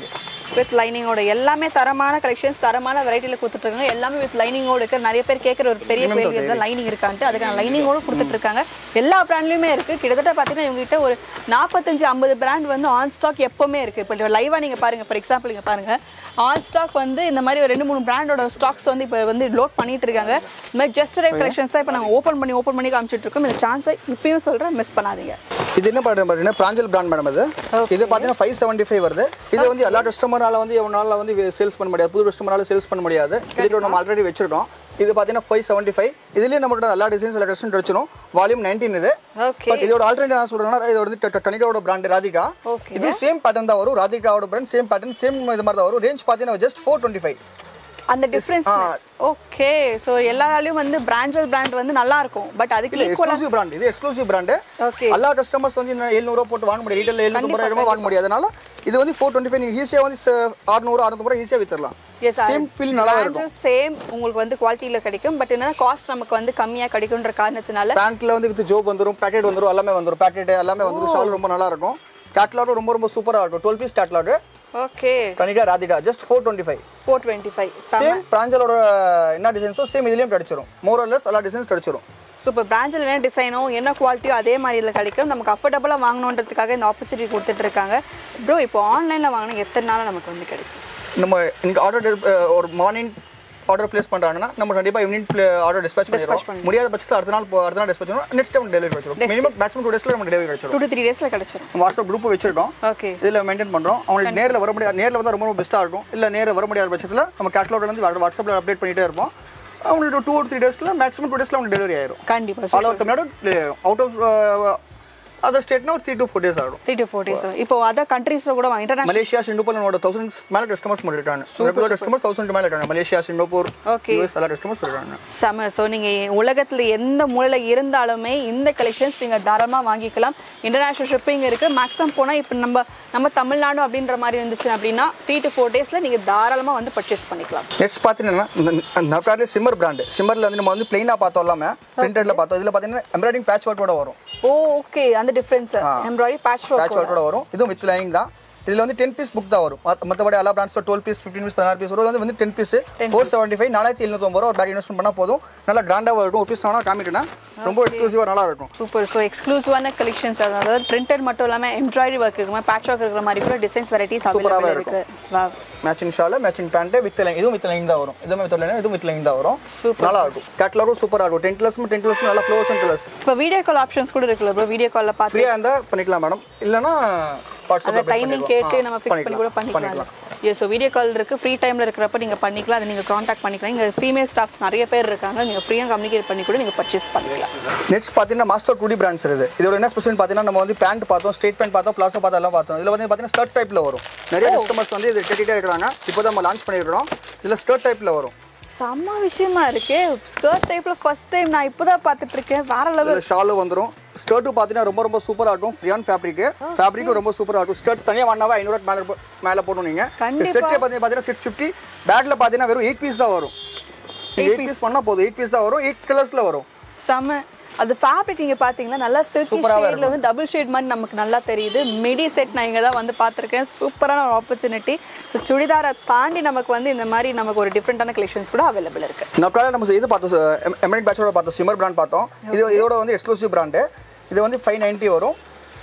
வித் லைனிங்கோட எல்லாமே தரமான கலெக்ஷன்ஸ் தரமான வெரைட்டியில் கொடுத்துட்ருக்காங்க எல்லாமே வித் லைனிங்கோட இருக்கு நிறைய பேர் கேட்குற ஒரு பெரிய கேள்வி தான் லைனிங் இருக்கான்ட்டு அதுக்கான லைனிங்கோட கொடுத்துட்ருக்காங்க எல்லா பிராண்ட்லையுமே இருக்குது கிட்டத்தட்ட பார்த்தீங்கன்னா இவங்ககிட்ட ஒரு நாற்பத்தஞ்சு ஐம்பது பிராண்ட் வந்து ஆன் ஸ்டாக் எப்போவுமே இருக்குது இப்போ லைவாக நீங்கள் பாருங்கள் ஃபார் எக்ஸாம்பிள் நீங்கள் பாருங்கள் ஆன் ஸ்டாக் வந்து இந்த மாதிரி ஒரு ரெண்டு மூணு பிராண்டோட ஸ்டாக்ஸ் வந்து இப்போ வந்து லோட் பண்ணிட்டு இருக்காங்க இந்த மாதிரி ஜஸ்ட் ரைவ் கலெக்ஷன்ஸ் தான் இப்போ நாங்கள் ஓப்பன் பண்ணி ஓப்பன் பண்ணி காமிச்சிட்டு இருக்கோம் இந்த சான்ஸை இப்பயும் சொல்கிறேன் மிஸ் பண்ணாதீங்க இது என்ன பண்ணுறது பார்த்தீங்கன்னா பிராஞ்சல் பிராண்ட் மேடம் இது இது பார்த்தீங்கன்னா ஃபைவ் செவன்ட்டி ஃபைவ் வருது இது வந்து எல்லா கஸ்டமரால வந்து எவனால வந்து சேல்ஸ் பண்ண முடியாது புது கஸ்டமரால சேல்ஸ் பண்ண முடியாது இதுக்கு நம்ம ஆல்ரெடி வச்சிருக்கோம் இது பார்த்தீங்கன்னா ஃபைவ் செவன்ட்டி ஃபைவ் இதுலேயே நம்மகிட்ட எல்லா டிசைன்ஸ் எல்லா கஸ்டம் கிடைச்சிடும் வால்யூம் நைன்டீன் இது ஓகே பட் இதோட ஆல்டர்னேட் என்ன சொல்றேன்னா இது வந்து கனிகாவோட பிராண்ட் ராதிகா Okay. இது சேம் பேட்டர்ன் தான் வரும் ராதிகாவோட பிராண்ட் சேம் பேட்டர்ன் சேம் இது மாதிரி தான் வரும் ரேஞ்ச் பார்த்தீங்கன்னா ஜஸ்ட் ஃபோர் டுவெண்ட்டி ஃபைவ் அந்த டிஃப்ரென்ஸ் ஓகே ஸோ எல்லாராலையும் வந்து பிராண்டல் பிராண்ட் வந்து நல்லா இருக்கும் பட் அதுக்கு இல்ல ஈக்குவலாக எக்ஸ்க்ளூசிவ் பிராண்ட் இது எக்ஸ்க்ளூசிவ் பிராண்ட் ஓகே எல்லா கஸ்டமர்ஸ் வந்து இன்னும் எழுநூறுவா போட்டு வாங்க முடியாது ரீட்டைல் எழுநூறு ரூபாய் வாங்க முடியாது அதனால இது வந்து ஃபோர் டுவெண்ட்டி ஃபைவ் நீங்கள் ஈஸியாக வந்து அறுநூறு அறுநூறு ரூபாய் ஈஸியாக வித்துடலாம் எஸ் சேம் ஃபீல் நல்லா இருக்கும் சேம் உங்களுக்கு வந்து குவாலிட்டியில் கிடைக்கும் பட் என்னன்னா காஸ்ட் நமக்கு வந்து கம்மியாக கிடைக்குன்ற காரணத்தினால பேண்ட்ல வந்து வித் ஜோப் வந்துரும் பேக்கெட் வந்துரும் எல்லாமே வந்துரும் பேக்கெட் எல்லாமே வந்துரும் ஷால் ரொம்ப நல்லா இருக்கும் கேட்லாகும் ரொம்ப ரொம்ப சூப்பராக இருக்கும் twelve piece catalogue okay Kanika Radhika just four twenty five four twenty five same பிராஞ்சலோட என்ன டிசைன்ஸோ சேம் இதுலேயும் கிடைச்சிரும் மோரல்லஸ் எல்லா டிசைன்ஸ் கிடைச்சிரும் சூப்பர் பிராஞ்சில் என்ன டிசைனோ என்ன குவாலிட்டியோ அதே மாதிரி இதில் கிடைக்கும் நமக்கு அஃபோர்டபுளாக வாங்கணுன்றதுக்காக இந்த ஆப்பர்ச்சுனிட்டி கொடுத்துட்டு இருக்காங்க ப்ரோ இப்போ ஆன்லைனில் வாங்கினா எத்தனை நாள் நமக்கு வந்து கிடைக்கும் நம்ம இன்னைக்கு ஆர்டர் ஒரு மார்னிங் ஆர்டர் பிளேஸ் பண்ணுறாங்கன்னா நம்ம கண்டிப்பாக ஈவினிங் ஆர்டர் டிஸ்பேச் பண்ணிடுவோம் முடியாத பட்சத்தில் அடுத்த நாள் போ- அடுத்த நாள் டிஸ்பேச் பண்ணுவோம் நெக்ஸ்ட் டைம் டெலிவரி கிடைச்சிடும் மினிமம் மேக்ஸிமம் டூ டேஸில் நம்ம டெலிவரி கிடைச்சிடும் டூ டு த்ரீ டேஸில் கிடைச்சிடும் வாட்ஸ்அப் குரூப் வச்சிருக்கோம் ஓகே இதில் மெயின்டைன் பண்ணுறோம் அவங்களுக்கு நேரில் வர முடியாது நேரில் வந்தால் ரொம்ப ரொம்ப பெஸ்ட்டாக இருக்கும் இல்லை நேரில் வர முடியாத பட்சத்தில் நம்ம கேட்லாக்ல இருந்து வாட்ஸ்அப்பில் அப்டேட் பண்ணிகிட்டே இருப்போம் அவங்களுக்கு டூ ஒரு த்ரீ டேஸில் மேக்ஸிமம் டூ டேஸில் அவங்களுக்கு டெலிவரி ஆயிரும் கண்டிப்பாக ஆல் ஓவர் தமிழ்நாடு டெலிவரி ஆயிரும் அவுட் ஆஃப் அதர் ஸ்டேட்னா ஒரு த்ரீ டு ஃபோர் டேஸ் ஆகும் த்ரீ டு ஃபோர் டேஸ் இப்போ அதர் கண்ட்ரீஸில் கூட இன்டர்நேஷனல் மலேசியா சிங்கப்பூர் என்னோட தௌசண்ட்ஸ் மேலே கஸ்டமர்ஸ் இருக்காங்க ரெகுலர் கஸ்டமர்ஸ் தௌசண்ட் மேலே இருக்காங்க மலேசியா சிங்கப்பூர் Okay. யூஎஸ் எல்லா கஸ்டமர்ஸ் இருக்காங்க செம ஸோ நீங்கள் உலகத்தில் எந்த மூலையில் இருந்தாலுமே இந்த கலெக்ஷன்ஸ் நீங்கள் தாராளமாக வாங்கிக்கலாம் இன்டர்நேஷ்னல் ஷிப்பிங் இருக்குது மேக்ஸிமம் போனால் இப்போ நம்ம நம்ம தமிழ்நாடு அப்படின்ற மாதிரி இருந்துச்சு அப்படின்னா த்ரீ டு ஃபோர் டேஸில் நீங்கள் தாராளமாக வந்து பர்ச்சேஸ் பண்ணிக்கலாம் நெக்ஸ்ட் பார்த்தீங்கன்னா நவ்கார்ட்லேயே சிம்மர் பிராண்டு சிம்மரில் வந்து நம்ம வந்து பிளைனாக பார்த்தோம் இல்லாமல் பிரிண்டடில் பார்த்தோம் இதில் பார்த்தீங்கன்னா எம்ப்ராய்டிங் பேட்ச் ஒர்க்கோட வரும் ஓ ஓகே அந்த டிஃப்ரென்ஸ் எம்ப்ராய்டரி பேட்ச் பேட்ச் ஒர்க்கோட வரும் இதுவும் வித் லைனிங் தான் இதில் வந்து டென் பீஸ் புக் தான் வரும் மத்த- மற்றபடி எல்லா பிராண்ட்ஸில் டுவெல் பீஸ் ஃபிஃப்டின் பீஸ் பதினாறு பீஸ் வரும் இது வந்து ten piece four seventy five நாலாயிரத்தி எழுநூத்தொம்பது ரூபா ஒரு பேக் இன்வெஸ்ட் பண்ணால் போதும் நல்லா கிராண்டாக இருக்கும் ஒரு பீஸ் வேணா காமிக்கிட்டேன்னா ரொம்ப எக்ஸ்க்ளூசிவாக நல்லா இருக்கும் சூப்பர் ஸோ எக்ஸ்க்ளூசிவான கலெக்ஷன்ஸ் அதாவது பிரிண்டட் மட்டும் இல்லாமல் எம்ப்ராய்டரி ஒர்க் இருக்கிற மாதிரி பேட்ச் ஒர்க் இருக்கிற மாதிரி கூட டிசைன்ஸ் வெரைட்டிஸ் அவைலபிள் இருக்கு வா matching shawl matching pant with line இதுவும் வித் லைன் தான் வரும் இதுவும் வித் லைன் இதுவும் வித் லைன் தான் வரும் நல்லா இருக்கும் கேட்லாகும் சூப்பராக இருக்கும் டென் கிளாஸ் டென் கிளாஸ் நல்லா ஃப்ளோர்ஸ் அண்ட் கலர்ஸ் இப்போ வீடியோ கால் ஆப்ஷன்ஸ் கூட இருக்குல்ல ப்ரோ வீடியோ காலில் பார்த்து ஃப்ரீயாக இருந்தால் பண்ணிக்கலாம் மேடம் இல்லைன்னா அந்த வாட்ஸ்அப்பில் டைமிங் கேட்டு நம்ம ஃபிக்ஸ் பண்ணி கூட பண்ணிக்கலாம் எஸ் ஸோ வீடியோ கால் இருக்குது ஃப்ரீ டைமில் இருக்கிறப்ப நீங்கள் பண்ணிக்கலாம் அதை நீங்கள் காண்டாக்ட் பண்ணிக்கலாம் இங்கே ஃபீமேல் ஸ்டாஃப்ஸ் நிறைய பேர் இருக்காங்க நீங்கள் ஃப்ரீயாக கம்யூனிகேட் பண்ணி கூட நீங்கள் பர்ச்சேஸ் பண்ணிக்கலாம் நெக்ஸ்ட் பார்த்தீங்கன்னா மாஸ்டர் டூடி பிராண்ட்ஸ் இருக்குது இதோட என்ன ஸ்பெஷல் பார்த்தீங்கன்னா நம்ம வந்து பேண்ட் பார்த்தோம் ஸ்ட்ரெயிட் பேண்ட் பார்த்தோம் பிளாசோ பார்த்தோம் எல்லாம் பார்த்தோம் இதில் வந்து பார்த்தீங்கன்னா ஸ்கர்ட் டைப்பில் வரும் நிறைய கஸ்டமர்ஸ் வந்து இது கேட்டுகிட்டே இருக்கிறாங்க இப்போ தான் நம்ம லான்ச் பண்ணியிருக்கிறோம் இதில் ஸ்கர்ட் டைப்பில் வரும் செம்ம விஷயமா இருக்கே ஸ்கர்ட் டைப்பில் ஃபர்ஸ்ட் டைம் நான் இப்போ தான் பார்த்துட்டு இருக்கேன் வேற லெவல் இதில் ஷாலும் வந்துடும் ஸ்கர்ட்டும் பார்த்தீங்கன்னா ரொம்ப ரொம்ப சூப்பராக இருக்கும் ஃப்ரீயான் ஃபேப்ரிக்கு ஃபேப்ரிக்கும் ரொம்ப சூப்பராக இருக்கும் ஸ்கர்ட் தனியாக வாங்கினாவே ஐநூறு மேலே போ- மேலே போடணும் நீங்கள் கண்டிப்பா. செட்டே பார்த்தீங்கன்னா பார்த்தீங்கன்னா சிக்ஸ் ஃபிஃப்டி பேக்கில் பார்த்தீங்கன்னா வெறும் எயிட் பீஸ் தான் வரும் எயிட் பீஸ் பண்ணால் போதும் எயிட் பீஸ் தான் வரும் எயிட் கலர்ஸில் வரும் செம்ம அது ஃபேப்ரிக் நீங்கள் பார்த்தீங்கன்னா நல்லா சில்கி சூப்பராவே ஷேடில் வந்து டபுள் ஷேட் மாதிரி நமக்கு நல்லா தெரியுது மிடி செட் நான் இங்கே தான் வந்து பார்த்துருக்கேன் சூப்பரான ஒரு ஆப்பர்ச்சுனிட்டி ஸோ சுடிதாரை தாண்டி நமக்கு வந்து இந்த மாதிரி நமக்கு ஒரு டிஃப்ரெண்ட்டான கலெக்ஷன்ஸ் கூட அவைலபிள் இருக்குது நம்ம காலையில் நம்ம இது பார்த்தோம் எம்என் பேட்சோட பார்த்தோம் சிம்மர் பிராண்ட் பார்த்தோம் இது இதோட வந்து எக்ஸ்க்ளூசிவ் பிராண்டு இது வந்து ஃபைவ் நைன்ட்டி வரும்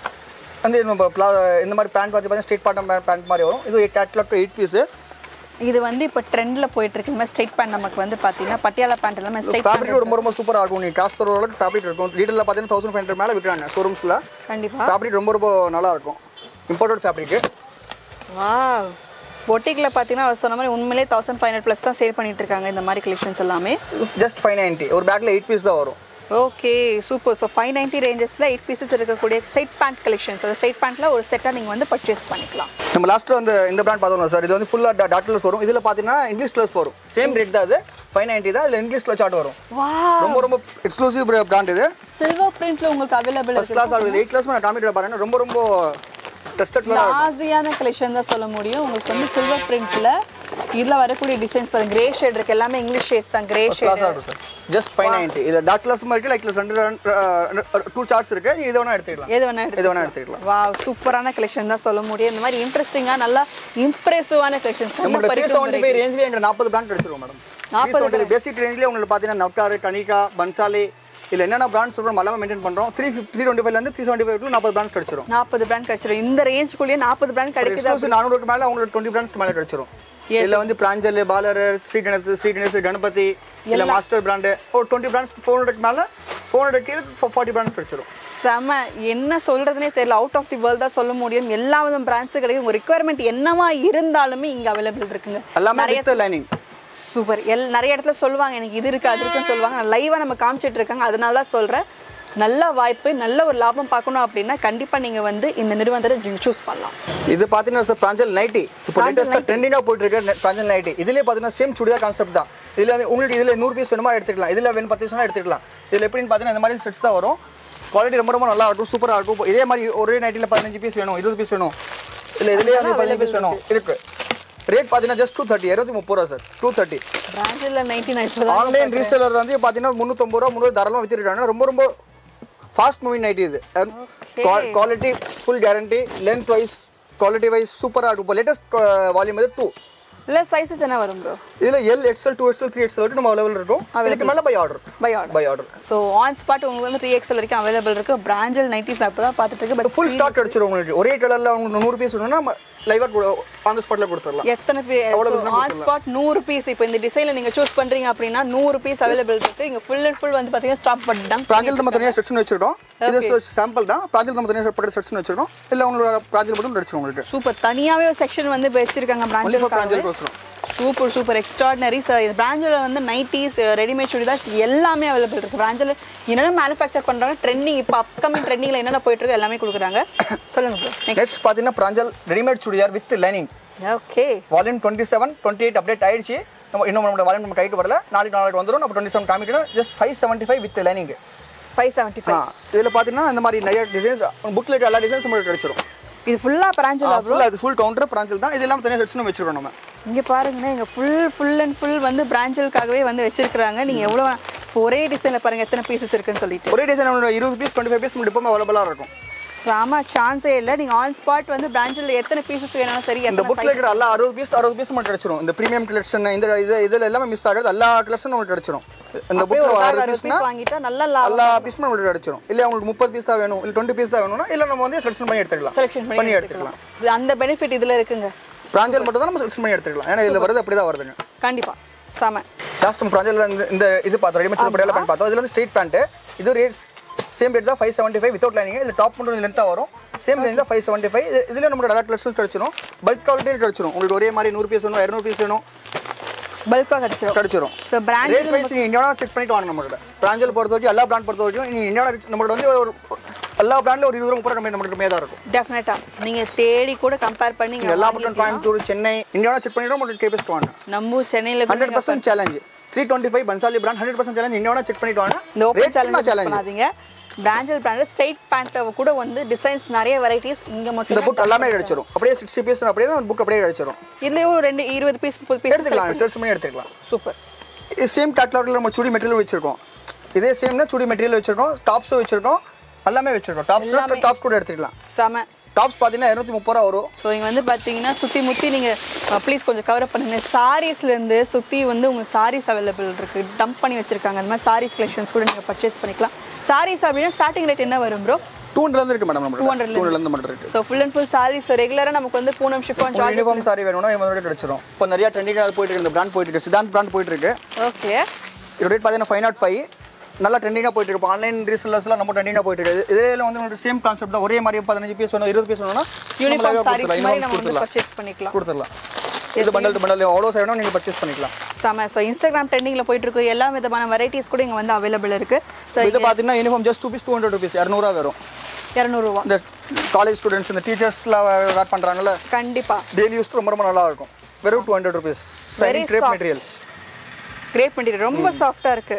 வந்து நம்ம பிளா இந்த மாதிரி பேண்ட் பார்த்தீங்கன்னா ஸ்ட்ரெயிட் பாட்டம் பேண்ட் மாதிரி வரும் இது கேட்லாக் எயிட் பீஸு இது வந்து இப்போ ட்ரெண்டில் போயிட்டு இருக்கு இந்த மாதிரி ஸ்ட்ரைட் பேண்ட் நமக்கு வந்து பார்த்தீங்கன்னா பட்டியாலா பேண்ட் எல்லாமே ஸ்ட்ரைட் பேண்ட் ஃபேப்ரிக் ரொம்ப ரொம்ப சூப்பராக இருக்கும் நீங்கள் காசு தர அளவுக்கு ஃபேப்ரிக் இருக்கும் ரீட்டெயில் பார்த்தீங்கன்னா தௌசண்ட் ஃபைவ் ஹண்ட்ரட் மேலே விற்கிறாங்க ஷோரூம்ஸில் கண்டிப்பாக ஃபேப்ரிக் ரொம்ப ரொம்ப நல்லா இருக்கும் இம்போர்ட்டட் ஃபேப்ரிக்கு வா பொட்டிக்கில் பார்த்தீங்கன்னா அவர் சொன்ன மாதிரி உண்மையிலே தௌசண்ட் ஃபைவ் ஹண்ட்ரட் ப்ளஸ் தான் சேல் பண்ணிட்டு இருக்காங்க இந்த மாதிரி கலெக்ஷன்ஸ் எல்லாமே ஜஸ்ட் ஃபைவ் நைன்ட்டி ஒரு பேக்கில் எயிட் பீஸ் தான் வரும் okay super so five ninety ரேஞ்சஸில் எயிட் பீசஸ் இருக்கக்கூடிய ஸ்ட்ரைட் பேண்ட் கலெக்ஷன்ஸ் அந்த ஸ்ட்ரைட் பேண்ட்டில் ஒரு செட்டாக நீங்கள் வந்து பர்ச்சேஸ் பண்ணிக்கலாம் நம்ம லாஸ்ட்டு வந்து இந்த பிராண்ட் பார்த்தோம் சார் இது வந்து ஃபுல்லாக டாட்லஸ் வரும் இதில் பார்த்தீங்கன்னா இங்கிலீஷ் க்ளஸ் வரும் சேம் ரேட் தான் அது ஃபைவ் நைன்ட்டி தான் இதில் இங்கிலீஷ் க்ளஸ் சார்ட் வரும் வா ரொம்ப ரொம்ப எக்ஸ்க்ளூசிவ் பிராண்ட் இது சில்வர் பிரிண்ட்ல உங்களுக்கு அவைலபிள் ஃபர்ஸ்ட் கிளாஸ் ஆகுது எயிட் கிளாஸ் நான் காமிக்கிற பாருங்க ரொம்ப ரொம்ப டெஸ்டட் கலர் ஆசியான கலெக்ஷன் தான் சொல்ல முடியும் உங்களுக்கு வந்து சில்வர் பிரிண்ட்ல இதுல வரக்கூடிய டிசைன்ஸ் பாருங்க கிரே ஷேட் இருக்கு எல்லாமே இங்கிலீஷ் ஷேட்ஸ் தான் கிரே ஷேட் கிளாஸாக இருக்கும் சார் ஜஸ்ட் ஃபைவ் நைன்ட்டி இதில் டார்க் கிளாஸும் இருக்குது லைட் கிளாஸ் ரெண்டு டூ சார்ட்ஸ் இருக்குது நீங்கள் இதை வேணால் எடுத்துக்கலாம் எது வேணா எது வேணால் எடுத்துக்கலாம் வா சூப்பரான கலெக்ஷன் தான் சொல்ல முடியும் இந்த மாதிரி இன்ட்ரெஸ்டிங்கா நல்லா இம்ப்ரெசிவான கலெக்ஷன்ஸ் நம்மளோட த்ரீ செவன்ட்டி ஃபைவ் ரேஞ்சில் எங்கள் நாற்பது பிராண்ட் கிடச்சிருவோம் மேடம் நாற்பது செவன்ட்டி பேசிக் ரேஞ்சிலே உங்களுக்கு பார்த்தீங்கன்னா நவ்டார் கனிகா பன்சாலி இல்லை என்னென்ன பிராண்ட்ஸ் சொல்கிறோம் எல்லாமே மெயின்டைன் பண்ணுறோம் த்ரீ த்ரீ டுவெண்ட்டி ஃபைவ்லேருந்து த்ரீ செவன்ட்டி ஃபைவ் நாற்பது பிராண்ட்ஸ் கிடச்சிரும் நாற்பது பிராண்ட் கிடைச்சிரும் இந்த ரேஞ்சுக்குள்ளேயே நாற்பது பிராண்ட் கிடைக்குது எக்ஸ்க்ளூசிவ் நானூறுக்கு மேலே உங்களுக்கு டுவெண்ட்டி பிராண்ட்ஸ் மேலே கிடச்சிரும் இதில் வந்து பிராஞ்சல் பாலர் ஸ்ரீ கணேஷ் ஸ்ரீ கணேஷ் கணபதி இல்லை மாஸ்டர் பிராண்டு ஒரு டுவெண்ட்டி பிராண்ட்ஸ் ஃபோர் ஹண்ட்ரட் மேலே ஃபோர் ஹண்ட்ரட் கீழே ஃபார்ட்டி பிராண்ட்ஸ் கிடச்சிரும் செம என்ன சொல்றதுனே தெரியல அவுட் ஆஃப் தி வேர்ல்ட் தான் சொல்ல முடியும் எல்லா விதம் பிராண்ட்ஸ் கிடைக்கும் உங்க ரெக்குவயர்மெண்ட் என்னவா இருந்தாலுமே இங்க அவைலபிள் இருக்குங்க எல்லாமே வித் லைனிங் சூப்பர் எல் நிறைய இடத்துல சொல்லுவாங்க எனக்கு இது இருக்கு அது இருக்குன்னு சொல்லுவாங்க நான் லைவா நம்ம காமிச்சிட்டு இருக்காங்க அதனால தான் சொல்றேன் நல்ல வாய்ப்பு நல்ல ஒரு லாபம் பார்க்கணும் அப்படின்னா கண்டிப்பா நீங்க வந்து இந்த நிறுவனத்தை சூஸ் பண்ணலாம் இது பார்த்தீங்கன்னா சார் பிராஞ்சல் நைட்டி இப்போ லேட்டஸ்ட்டாக ட்ரெண்டிங்காக போயிட்டு இருக்க பிராஞ்சல் நைட்டி இதுலேயே பார்த்தீங்கன்னா சேம் சுடிதார் கான்செப்ட் தான் இதில் வந்து உங்களுக்கு இதில் நூறு பீஸ் வேணுமா எடுத்துக்கலாம் இதில் வேணும் பத்து பீஸ் எடுத்துக்கலாம் இதில் எப்படின்னு பார்த்தீங்கன்னா இந்த மாதிரி செட்ஸ் தான் வரும் குவாலிட்டி ரொம்ப ரொம்ப நல்லா இருக்கும் சூப்பராக இருக்கும் இதே மாதிரி ஒரே நைட்டியில் பதினஞ்சு பீஸ் வேணும் இருபது பீஸ் வேணும் இல்லை இதுலேயே வந்து பதினஞ்சு பீஸ் வேணும் இருக்கு ரேட் பார்த்தீங்கன்னா ஜஸ்ட் டூ தேர்ட்டி இருபத்தி முப்பது ரூபா சார் டூ தேர்ட்டி பிராஞ்சில் நைன்டி நைன் ஆன்லைன் ரீசேலர் வந்து பார்த்தீங்கன்னா முந்நூற்றம்பது ரூபா முந்நூறு தாராளமாக விற்றுருக்காங்க ரொம்ப ரொம்ப ஃபாஸ்ட் மூவிங் நைட்டி இது quality full guarantee length wise quality wise சூப்பராக இருக்கும் இப்போ லேட்டஸ்ட் வால்யூம் வந்து டூ இல்லை சைஸஸ் என்ன வரும் ப்ரோ இதில் L XL two XL three XL வரைக்கும் நம்ம அவைலபிள் இருக்கும் இதுக்கு மேலே by order by order by order so on spot உங்களுக்கு வந்து த்ரீ எக்ஸல் வரைக்கும் அவைலபிள் இருக்கு பிராஞ்சல் நைன்டிஸ் அப்போ தான் பார்த்துட்டு இருக்கு பட் ஃபுல் ஸ்டாக் கிடச்சிரும் உங்களுக்கு ஒரே கலரில் உங்களுக்கு நூறு பீஸ் வேணும்னா நம்ம லைவாக ஆன் ஸ்பாட்டில் கொடுத்துடலாம் எத்தனை பீஸ் ஆன் ஸ்பாட் நூறு பீஸ் இப்போ இந்த டிசைனில் நீங்கள் சூஸ் பண்ணுறீங்க அப்படின்னா நூறு பீஸ் அவைலபிள் இருக்கு இங்கே ஃபுல் அண்ட் ஃபுல் வந்து பார்த்தீங்கன்னா ஸ்டாப் பண்ணிட்டாங்க ப்ராஜெக்ட் நம்ம தனியாக செக்ஷன் வச்சிருக்கோம் இது சாம்பிள் தான் ப்ராஜெக்ட் நம்ம தனியாக பக்கத்தில் செக்ஷன் வச்சிருக்கோம் இல்லை உங்களோட ப்ராஜெக்ட் மட்டும் கிடச்சிரும் உங்களுக்கு சூப்பர் தனியாகவே ஒரு செக்ஷன் வந்து இப்போ வச்சிருக்காங்க ஒன்லி ஃபார் பிராஞ்சல் ப்ராஜெக்ட் வச்சிரும் சூப்பர் சூப்பர் எக்ஸ்ட்ராடினரி சார் இந்த பிராஞ்சில் வந்து நைட்டிஸ் ரெடிமேட் சுடிதார்ஸ் எல்லாமே அவைலபிள் இருக்குது பிராஞ்சில் என்னென்ன மேனுஃபேக்சர் பண்ணுறாங்க ட்ரெண்டிங் இப்போ அப்கமிங் ட்ரெண்டிங்கில் என்னென்ன போயிட்டு இருக்கு எல்லாமே கொடுக்குறாங்க சொல்லுங்க ப்ரோ நெக்ஸ்ட் நெக்ஸ்ட் பார்த்தீங்கன்னா ப்ராஞ்சல் readymade churidar with lining okay volume twenty seven twenty eight update ஆயிடுச்சு நம்ம இன்னும் நம்மளோட வால்யூம் நம்ம கைக்கு வரல நாளைக்கு நாளைக்கு வந்துடும் நம்ம டுவெண்ட்டி செவன் காமிக்கணும் just five seventy five with lining five seventy ah five இதில் பார்த்தீங்கன்னா இந்த மாதிரி நிறைய டிசைன்ஸ் புக்கில் இருக்க எல்லா டிசைன்ஸ் உங்களுக்கு கிடச்சிரும் இது ஃபுல்லாக பிராஞ்சில் ஃபுல்லாக அது ஃபுல் கவுண்டர் ப்ராஞ்சல் தான் இது இல்லாமல் தனியாக செக்ஷனும் வச்சிருக்கோம் நம்ம இங்கே பாருங்கண்ணே இங்கே ஃபுல் ஃபுல் அண்ட் ஃபுல் வந்து பிராஞ்சலுக்காகவே வந்து வச்சிருக்காங்க நீங்கள் எவ்வளோ இப்போ ஒரே டிசைனில் பாருங்கள் எத்தனை பீசஸ் இருக்குன்னு சொல்லிட்டு ஒரே டிசைன் இருபது பீஸ் டுவெண்ட்டி ஃபைவ் பீஸ் உங்களுக்கு எப்பவுமே அவைலபிளாக இருக்கும் செம சான்ஸே இல்லை நீங்கள் ஆன் ஸ்பாட் வந்து பிராஞ்சில் எத்தனை பீசஸ் வேணாலும் சரி இந்த எத்தனை புக்கில் இருக்கிற எல்லா அறுபது பீஸ் அறுபது பீஸ் மட்டும் கிடச்சிரும் இந்த ப்ரீமியம் கலெக்ஷன் இந்த இது இதில் எல்லாமே மிஸ் ஆகாது எல்லா கலெக்ஷனும் உங்களுக்கு கிடச்சிரும் இந்த அப்படியே புக்கில் ஒரு அறுபது அறுபது பீஸ்னா பீஸ் வாங்கிட்டா நல்ல லாபம் எல்லா பீஸுமே உங்களுக்கு கிடச்சிரும் இல்லை உங்களுக்கு முப்பது பீஸ் தான் வேணும் இல்லை டுவெண்ட்டி பீஸ் தான் வேணும்னா இல்லை நம்ம வந்து செலக்ஷன் பண்ணி எடுத்துக்கலாம் செலெக்ஷன் பண்ணி பண்ணி எடுத்துக்கலாம் எடுத்துக்கலாம் இது அந்த பெனிஃபிட் இதில் இருக்குங்க பிராஞ்சல் மட்டும் தான் நம்ம செலக்ஷன் பண்ணி எடுத்துக்கலாம் ஏன்னா இதில் வருது அப்படி தான் வருதுங்க கண்டிப்பாக செம லாஸ்ட் நம்ம ப்ராஜெக்ட்ல இந்த இந்த இது பார்த்தோம் ரெடிமேட் படியால பேண்ட் பார்த்தோம் இதுல வந்து ஸ்ட்ரெயிட் பேண்ட் இது ரேட்ஸ் சேம் ரேட் தான் five seventy five without lining இல்லை டாப் மட்டும் லென்த்தாக வரும் சேம் ரேஞ்ச் தான் ஃபைவ் செவன்ட்டி ஃபைவ் இதில் நமக்கு நல்லா கலெக்ஷன்ஸ் கிடச்சிரும் பல்க் குவாலிட்டியில் கிடச்சிரும் உங்களுக்கு ஒரே மாதிரி நூறு பீஸ் வேணும் இரநூறு பீஸ் வேணும் பல்காக கிடச்சிரும் கிடச்சிரும் ஸோ பிராண்ட் ரேட் வைஸ் நீங்கள் இந்தியாவில் செக் பண்ணிட்டு வாங்க நம்மகிட்ட பிராஞ்சல் பொறுத்த வரைக்கும் எல்லா பிராண்ட் பொறுத்த வரைக்கும் நீங்கள் இந்தியாவில் நம்மகிட்ட வந்து ஒரு எல்லா பிராண்டில் ஒரு இருபது ரூபா முப்பது கம்மி நம்மகிட்ட கம்மியாக தான் இருக்கும் டெஃபினட்டாக நீங்கள் தேடி கூட கம்பேர் பண்ணி நீங்க இங்க எல்லா வாங்கிக்கலாம். பக்கம் கோயம்புத்தூர் சென்னை இந்தியாவில் செக் பண்ணிட்டு உங்களுக்கு கேபேஸ்ட் வாங்க நம்ம சென்னையில் hundred percent challenge three twenty five Bhansali brand hundred percent challenge இந்தியாவில் செக் பண்ணிட்டு வாங்க இந்த ஓப்பன் ரேட் சேலஞ்ச் சேலஞ்ச் பண்ணாதீங்க பிராஞ்சல் பிராண்டில் ஸ்ட்ரைட் பேண்ட்டில் கூட வந்து டிசைன்ஸ் நிறைய வெரைட்டிஸ் இங்கே இந்த மட்டும் புக் எல்லாமே கிடைச்சிரும் அப்படியே சிக்ஸ்டி பீஸ் அப்படியே அந்த புக் அப்படியே கிடைச்சிரும் இதுலேயும் ரெண்டு இருபது பீஸ் முப்பது பீஸ் எடுத்துக்கலாம் செல்ஸ் பண்ணி எடுத்துக்கலாம் சூப்பர் இது சேம் கேட்லாக்ல நம்ம சுடி மெட்டீரியல் வச்சிருக்கோம் இதே சேம்னா சுடி மெட்டீரியல் வச்சிருக்கோம் டாப்ஸும் வச்சிருக்கோம் எல்லாமே வச்சிருக்கோம் டாப்ஸ் டாப்ஸ் கூட எடுத்துக்கலாம் செம டாப்ஸ் பார்த்தீங்கன்னா இரநூத்தி முப்பது ரூபா வரும் ஸோ இங்கே வந்து பார்த்தீங்கன்னா சுற்றி முற்றி நீங்கள் ப்ளீஸ் கொஞ்சம் கவர் பண்ணுங்க சாரீஸ்லேருந்து சுற்றி வந்து உங்களுக்கு சாரீஸ் அவைலபிள் இருக்குது டம்ப் பண்ணி வச்சுருக்காங்க அந்த மாதிரி சாரீஸ் கலெக்ஷன்ஸ் கூட நீங்கள் பர்ச்சேஸ் பண்ணிக்கலாம் சாரீஸ் அப்படின்னா ஸ்டார்டிங் ரேட் என்ன வரும் ப்ரோ டூ ஹண்ட்ரட்லேருந்து இருக்கு மேடம் நம்ம 200 டூ ஹண்ட்ரட்லேருந்து மட்டும் இருக்கு so full and full saris ரெகுலராக நமக்கு வந்து Poonam chiffon georgette uniform sari வேணும்னா இவங்க கிடைச்சிரும் இப்போ நிறைய ட்ரெண்டிங்காக போயிட்டு இருக்கு இந்த பிராண்ட் போயிட்டு இருக்கு சிதாந்த் பிராண்ட் போயிட்டு இருக்கு ஓகே இதோட ரேட் பார்த்தீங்கன்னா ஃபைவ் நாட் ஃபைவ் நல்லா ட்ரெண்டிங்காக போயிட்டு இருக்கு ஆன்லைன் ரீசெல்லர்ஸ்லாம் நம்ம ட்ரெண்டிங்காக போயிட்டு இருக்கு இதில் வந்து உங்களுக்கு சேம் கான்செப்ட் தான் ஒரே மாதிரி பதினஞ்சு பீஸ் வேணும் இருபது பீஸ் வேணும்னா யூனிஃபார்ம் நம்ம சாரீஸ் கொடுத்துடலாம் மாதிரி நம்ம வந்து கொடுத்துடலாம் பர்ச்சேஸ் பண்ணிக்கலாம் கொடுத்துடலாம் இது பண்டல் பண்டல் எவ்வளோ வேணும் நீங்கள் பர்ச்சேஸ் பண்ணிக்கலாம் செம ஸோ இன்ஸ்டாகிராம் ட்ரெண்டிங்கில் போயிட்டு இருக்கு எல்லா விதமான வெரைட்டிஸ் கூட இங்கே வந்து அவைலபிள் இருக்கு ஸோ இது பார்த்தீங்கன்னா uniform just two piece two hundred rupees இரநூறுவா வரும் இரநூறுவா இந்த காலேஜ் ஸ்டூடெண்ட்ஸ் இந்த டீச்சர்ஸ்லாம் வேர் பண்ணுறாங்கல்ல கண்டிப்பா டெய்லி யூஸ் ரொம்ப ரொம்ப நல்லா இருக்கும் வெறும் two hundred rupees Very shining crepe soft. Material great material ரொம்ப சாஃப்டாக இருக்கு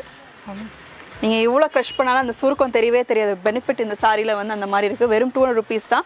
நீங்கள் இவ்வளோ க்ரஷ் பண்ணாலும் அந்த சுருக்கம் தெரியவே தெரியாது பெனிஃபிட் இந்த சாரியில் வந்து அந்த மாதிரி இருக்குது வெறும் டூ ஹண்ட்ரட் ருபீஸ் தான்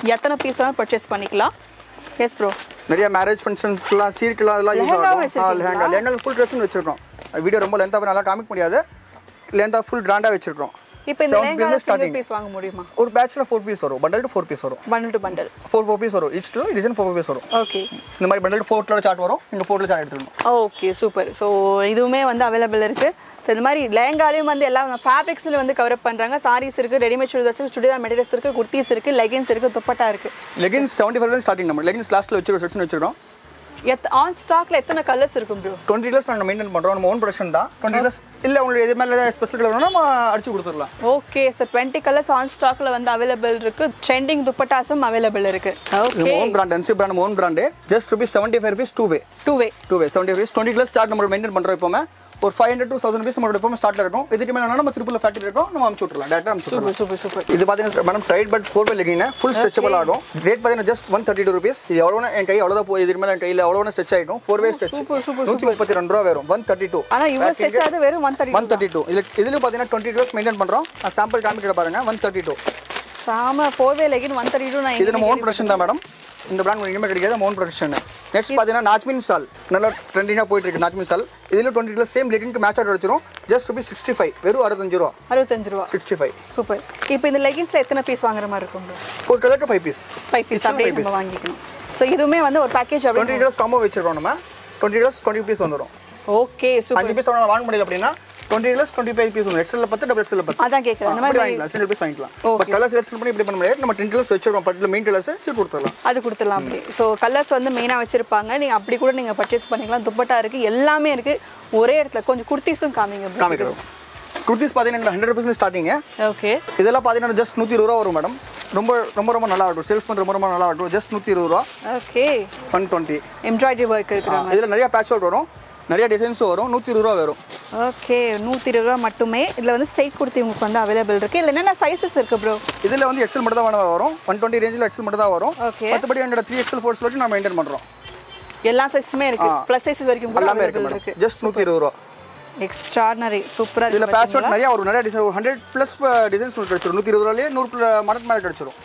எத்தனை பீஸ் வேணால் பர்ச்சேஸ் பண்ணிக்கலாம் எஸ் ப்ரோ நிறைய மேரேஜ் ஃபங்க்ஷன்ஸ்க்குலாம் சீருக்குலாம் அதெல்லாம் யூஸ் லெஹங்காவும் ஆகும் வச்சிருக்கீங்களா? லெஹங்கா லெஹங்கா ஃபுல் ட்ரெஸ்னு வச்சிருக்கோம் வீடியோ ரொம்ப லென்த்தாக நல்லா காமிக்க முடியாது லென்த்தாக ஃபுல் கிராண்டாக வச்சிருக்கோம் இப்போ இந்த Seven lehenga business single starting. Piece வாங்க முடியுமா ஒரு பேட்ச்ல ஃபோர் பீஸ் வரும் பண்டல் டு ஃபோர் பீஸ் வரும் bundle to bundle four four piece வரும் each two design four piece வரும் ஓகே இந்த மாதிரி பண்டல் ஃபோர்ட்டில் சார்ட் வரும் நீங்கள் ஃபோர்ட்டில் சார்ட் எடுத்துக்கணும் ஓகே சூப்பர் ஸோ இதுவுமே வந்து அவைலபிள் இருக்கு ஸோ இந்த மாதிரி லேங்காலையும் வந்து எல்லாம் ஃபேப்ரிக்ஸில் வந்து கவர் அப் பண்ணுறாங்க சாரீஸ் இருக்கு ரெடிமேட் சுடிதார்ஸ் இருக்கு சுடிதார் மெட்டீரியல்ஸ் இருக்கு குர்த்திஸ் இருக்கு லெகின்ஸ் இருக்கு துப்பட்டா இருக்கு லெகின்ஸ் செவன்ட்டி ஃபைவ் ஸ்டார்டிங் நம்ம லெகின்ஸ் லாஸ்ட்டில் வச்சிருக்கோம் செட்ஸ் வச்சிருக்கோம் எத் ஆன் ஸ்டாக்ல எத்தனை கலர்ஸ் இருக்கும் ப்ரோ டுவெண்ட்டி டேஸ் நாங்கள் மெயின்டைன் பண்ணுறோம் நம்ம ஓன் ப்ரொடக்ஷன் தான் டுவெண்ட்டி டேஸ் இல்லை உங்களுக்கு எது மேலே ஏதாவது ஸ்பெஷல் கலர் வேணும்னா நம்ம அடிச்சு கொடுத்துடலாம் okay so twenty colours on ஸ்டாக்ல வந்து அவைலபிள் இருக்கு ட்ரெண்டிங் துப்பட்டாஸும் அவைலபிள் இருக்கு ஓகே நம்ம own brand NC brand own brand just rupees seventy five rupees two way two way two way seventy rupees twenty kilo start நம்ம maintain பண்ணுறோம் எப்போவுமே ஒரு five hundred two thousand rupees நம்மளோட எப்பவுமே start இருக்கும் இதுக்கு மேலே நம்ம திருப்பூர் ஃபேக்டரி இருக்கும் நம்ம அமுச்சு விட்றலாம் டேரக்டாக அமுச்சு விட்றலாம் சூப்பர் சூப்பர் சூப்பர் இது பார்த்தீங்கன்னா மேடம் ட்ரைட் பட் ஃபோர் பை லெகிங்க ஃபுல் ஸ்ட்ரெச்சபிள் ஆகும் ரேட் பார்த்தீங்கன்னா just one thirty two rupees இது எவ்வளோ என் கை அவ்வளோதான் போய் இதுக்கு மேலே என் கையில் எவ்வளோ ஸ்ட்ரெச் ஆகிடும் four way stretch super, super, நூற்றி முப்பத்தி ரெண்டு ரூபா வரும் ஒன் தேர்ட்டி டூ ஆனா இவ்வளோ ஸ்ட்ரெச் ஆகுது வெறும் one one thirty thirty two இதில் இதில் பார்த்தீங்கன்னா டுவெண்ட்டி டூஸ் மெயின்டைன் பண்ணுறோம் சாம்பிள் காமிக்கிற பாருங்க one thirty two same four way legging one thirty two நான் இது நம்ம ஓன் ப்ரொடக்ஷன் தான் மேடம் இந்த பிராண்ட் உங்களுக்கு இனிமேல் கிடைக்காது ஓன் ப்ரொடக்ஷன் நெக்ஸ்ட் பார்த்தீங்கன்னா நாச்மின் சால் நல்லா ட்ரெண்டிங்காக போயிட்டு இருக்கு நாச்மின் சால் இதில் டுவெண்ட்டி கிலோ சேம் லெகின்க்கு மேட்ச் ஆட் வச்சிரும் ஜஸ்ட் ருபீஸ் சிக்ஸ்டி ஃபைவ் வெறும் அறுபத்தஞ்சு ரூபா அறுபத்தஞ்சு ரூபா சிக்ஸ்டி ஃபைவ் சூப்பர் இப்போ இந்த லெகின்ஸ்ல எத்தனை பீஸ் வாங்குற மாதிரி இருக்கும் bro? ஒரு கலருக்கு ஃபைவ் பீஸ் ஃபைவ் பீஸ் அப்படியே நம்ம வாங்கிக்கணும் ஸோ இதுவுமே வந்து ஒரு பேக்கேஜ் டுவெண்ட்டி அப்படி கிலோஸ் காம்போ வச்சிருக்கோம் நம்ம டுவெண்ட்டி கிலோஸ் டுவெண்ட்டி பீஸ் வந்துடும் ஓகே சூப்பர் அஞ்சு பீஸ் வாங்க வாங்க முடியல அப்படின்னா twenty kilos twenty five piece வரும் எக்ஸலில் பத்து டபுள் எக்ஸலில் பத்து அதான் கேட்குறேன் அந்த அப்படி மாதிரி வாங்கிக்கலாம் சிங்கிள் பீஸ் வாங்கிக்கலாம் Okay. பட் கலர் செலக்ஷன் பண்ணி இப்படி பண்ண முடியாது நம்ம டென் கிலோஸ் வச்சிருக்கோம் பட்டில் மெயின் கலர்ஸ் இது கொடுத்துடலாம் அது கொடுத்துடலாம் அப்படி ஸோ கலர்ஸ் வந்து மெயினாக வச்சிருப்பாங்க நீங்கள் அப்படி கூட நீங்கள் பர்ச்சேஸ் பண்ணிக்கலாம் துப்பட்டா இருக்கு எல்லாமே இருக்கு ஒரே இடத்துல கொஞ்சம் குர்த்திஸும் காமிங்க bro. காமிக்கிறோம் குர்த்திஸ் பார்த்தீங்கன்னா ஹண்ட்ரட் பர்சன்ட் ஸ்டார்டிங்க ஓகே இதெல்லாம் பார்த்தீங்கன்னா ஜஸ்ட் நூற்றி இருபது ரூபா வரும் மேடம் ரொம்ப ரொம்ப ரொம்ப நல்லா இருக்கும் சேல்ஸ் பண்ணுற ரொம்ப ரொம்ப நல்லா இருக்கும் ஜஸ்ட் நூற்றி இருபது ரூபா okay one twenty embroidery work இருக்கிறாங்க இதில் நிறைய பேட்ச் ஒர்க் வரும் நிறைய டிசைன்ஸும் வரும் நூற்றி இருபது ரூபா வரும் ஓகே நூற்றி இருபது ரூபா மட்டுமே இதில் வந்து ஸ்ட்ரைட் குர்த்தி உங்களுக்கு வந்து அவைலபிள் இருக்கு இதில் என்னென்ன சைஸஸ் இருக்கு ப்ரோ இதில் வந்து எக்ஸல் மட்டும் தான் வேணும் வரும் ஒன் டுவெண்ட்டி ரேஞ்சில் எக்ஸல் மட்டும் தான் வரும் Okay. மற்றபடி எங்களோட த்ரீ எக்ஸல் ஃபோர்ஸ் வச்சு நம்ம மெயின்டைன் பண்ணுறோம் எல்லா சைஸுமே இருக்கு ப்ளஸ் சைஸஸ் வரைக்கும் கூட எல்லாமே இருக்கு அவைலபிள் மேடம் இருக்கு ஜஸ்ட் நூற்றி இருபது ரூபா எக்ஸ்ட்ரானரி சூப்பராக இதில் இருக்கு பேட்ச் ஒர்க் நிறைய வரும் நிறைய டிசைன் ஹண்ட்ரட் ப்ளஸ் டிசைன்ஸ் உங்களுக்கு கிடைச்சிரும் நூற்றி இருபது ரூபாலே நூறு மடக்கு மேலே கிடைச்சிரும்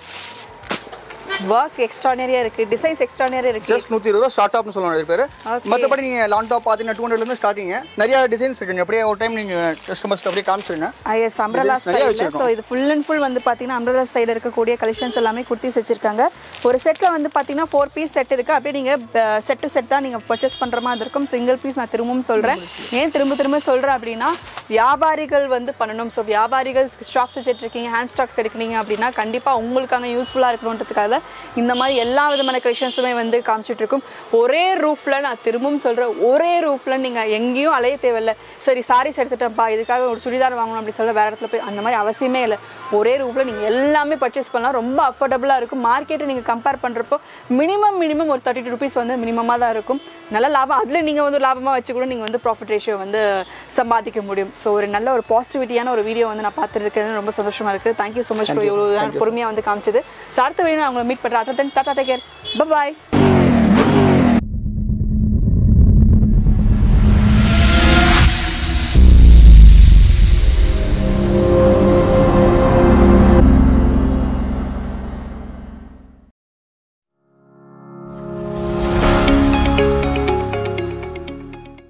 ஒர்க் எக்ஸ்ட்ரானரியாக இருக்கு டிசைன்ஸ் எக்ஸ்ட்ரானரியாக இருக்கு ஜஸ்ட் நூற்றி இருபது ரூபா ஷார்ட் டாப்னு சொல்லுவாங்க நிறைய பேர் Okay. மற்றபடி நீங்கள் லாங் டாப் பார்த்தீங்கன்னா டூ ஹண்ட்ரட்லேருந்து ஸ்டார்டிங் நிறைய டிசைன்ஸ் இருக்குங்க அப்படியே ஒரு டைம் நீங்கள் கஸ்டமர்ஸ்க்கு அப்படியே காமிச்சிருங்க எஸ் அம்ரலா Designs நிறைய ஸ்டைலில் வச்சிருக்கோம். ஸோ இது ஃபுல் அண்ட் ஃபுல் வந்து பார்த்தீங்கன்னா அம்ரலா ஸ்டைலில் இருக்கக்கூடிய கலெக்ஷன்ஸ் எல்லாமே குர்த்திஸ் வச்சிருக்காங்க ஒரு செட்டில் வந்து பார்த்தீங்கன்னா ஃபோர் பீஸ் செட் இருக்குது அப்படியே நீங்கள் செட் டு செட் தான் நீங்கள் பர்ச்சேஸ் பண்ணுற மாதிரி இருக்கும் சிங்கிள் பீஸ் நான் திரும்பவும் சொல்கிறேன் ஏன் திரும்ப திரும்ப சொல்கிறேன் அப்படின்னா வியாபாரிகள் வந்து பண்ணணும் ஸோ வியாபாரிகள் ஸ்டாக் செட் இருக்கீங்க ஹேண்ட் ஸ்டாக்ஸ் எடுக்கிறீங்க அப்படின்னா கண்டிப்பாக உங்களுக்காக யூஸ்ஃபுல்லாக இருக்கணுன்றதுக்காக இந்த மாதிரி எல்லா விதமான கலெக்ஷன்ஸுமே வந்து காமிச்சிட்டு இருக்கும் ஒரே ரூஃபில் நான் திரும்பவும் சொல்கிறேன் ஒரே ரூஃபில் நீங்கள் எங்கேயும் அலைய தேவையில்லை சரி சாரீஸ் எடுத்துட்டேன்ப்பா இதுக்காக ஒரு சுடிதார் வாங்கணும் அப்படின்னு சொல்ல வேறு இடத்துல போய் அந்த மாதிரி அவசியமே இல்லை ஒரே ரூஃபில் நீங்கள் எல்லாமே பர்ச்சேஸ் பண்ணலாம் ரொம்ப அஃபோர்டபுளாக இருக்கும் மார்க்கெட்டை நீங்கள் கம்பேர் பண்ணுறப்போ மினிமம் மினிமம் ஒரு தேர்ட்டி டூ ருபீஸ் வந்து மினிமமாக தான் இருக்கும் நல்ல லாபம் அதில் நீங்கள் வந்து லாபமாக வச்சு கூட நீங்கள் வந்து ப்ராஃபிட் ரேஷியோ வந்து சம்பாதிக்க முடியும் ஸோ ஒரு நல்ல ஒரு பாசிட்டிவிட்டியான ஒரு வீடியோ வந்து நான் பார்த்துருக்கேன் ரொம்ப சந்தோஷமாக இருக்குது தேங்க்யூ ஸோ மச் இவ்வளோ பொறுமையாக வந்து காமிச்சது ஸோ அடுத்த வீடியோ நான் உங்களை மீட் பண்ணுறேன் அட்டன் டாட்டா டேக் கேர் பாய்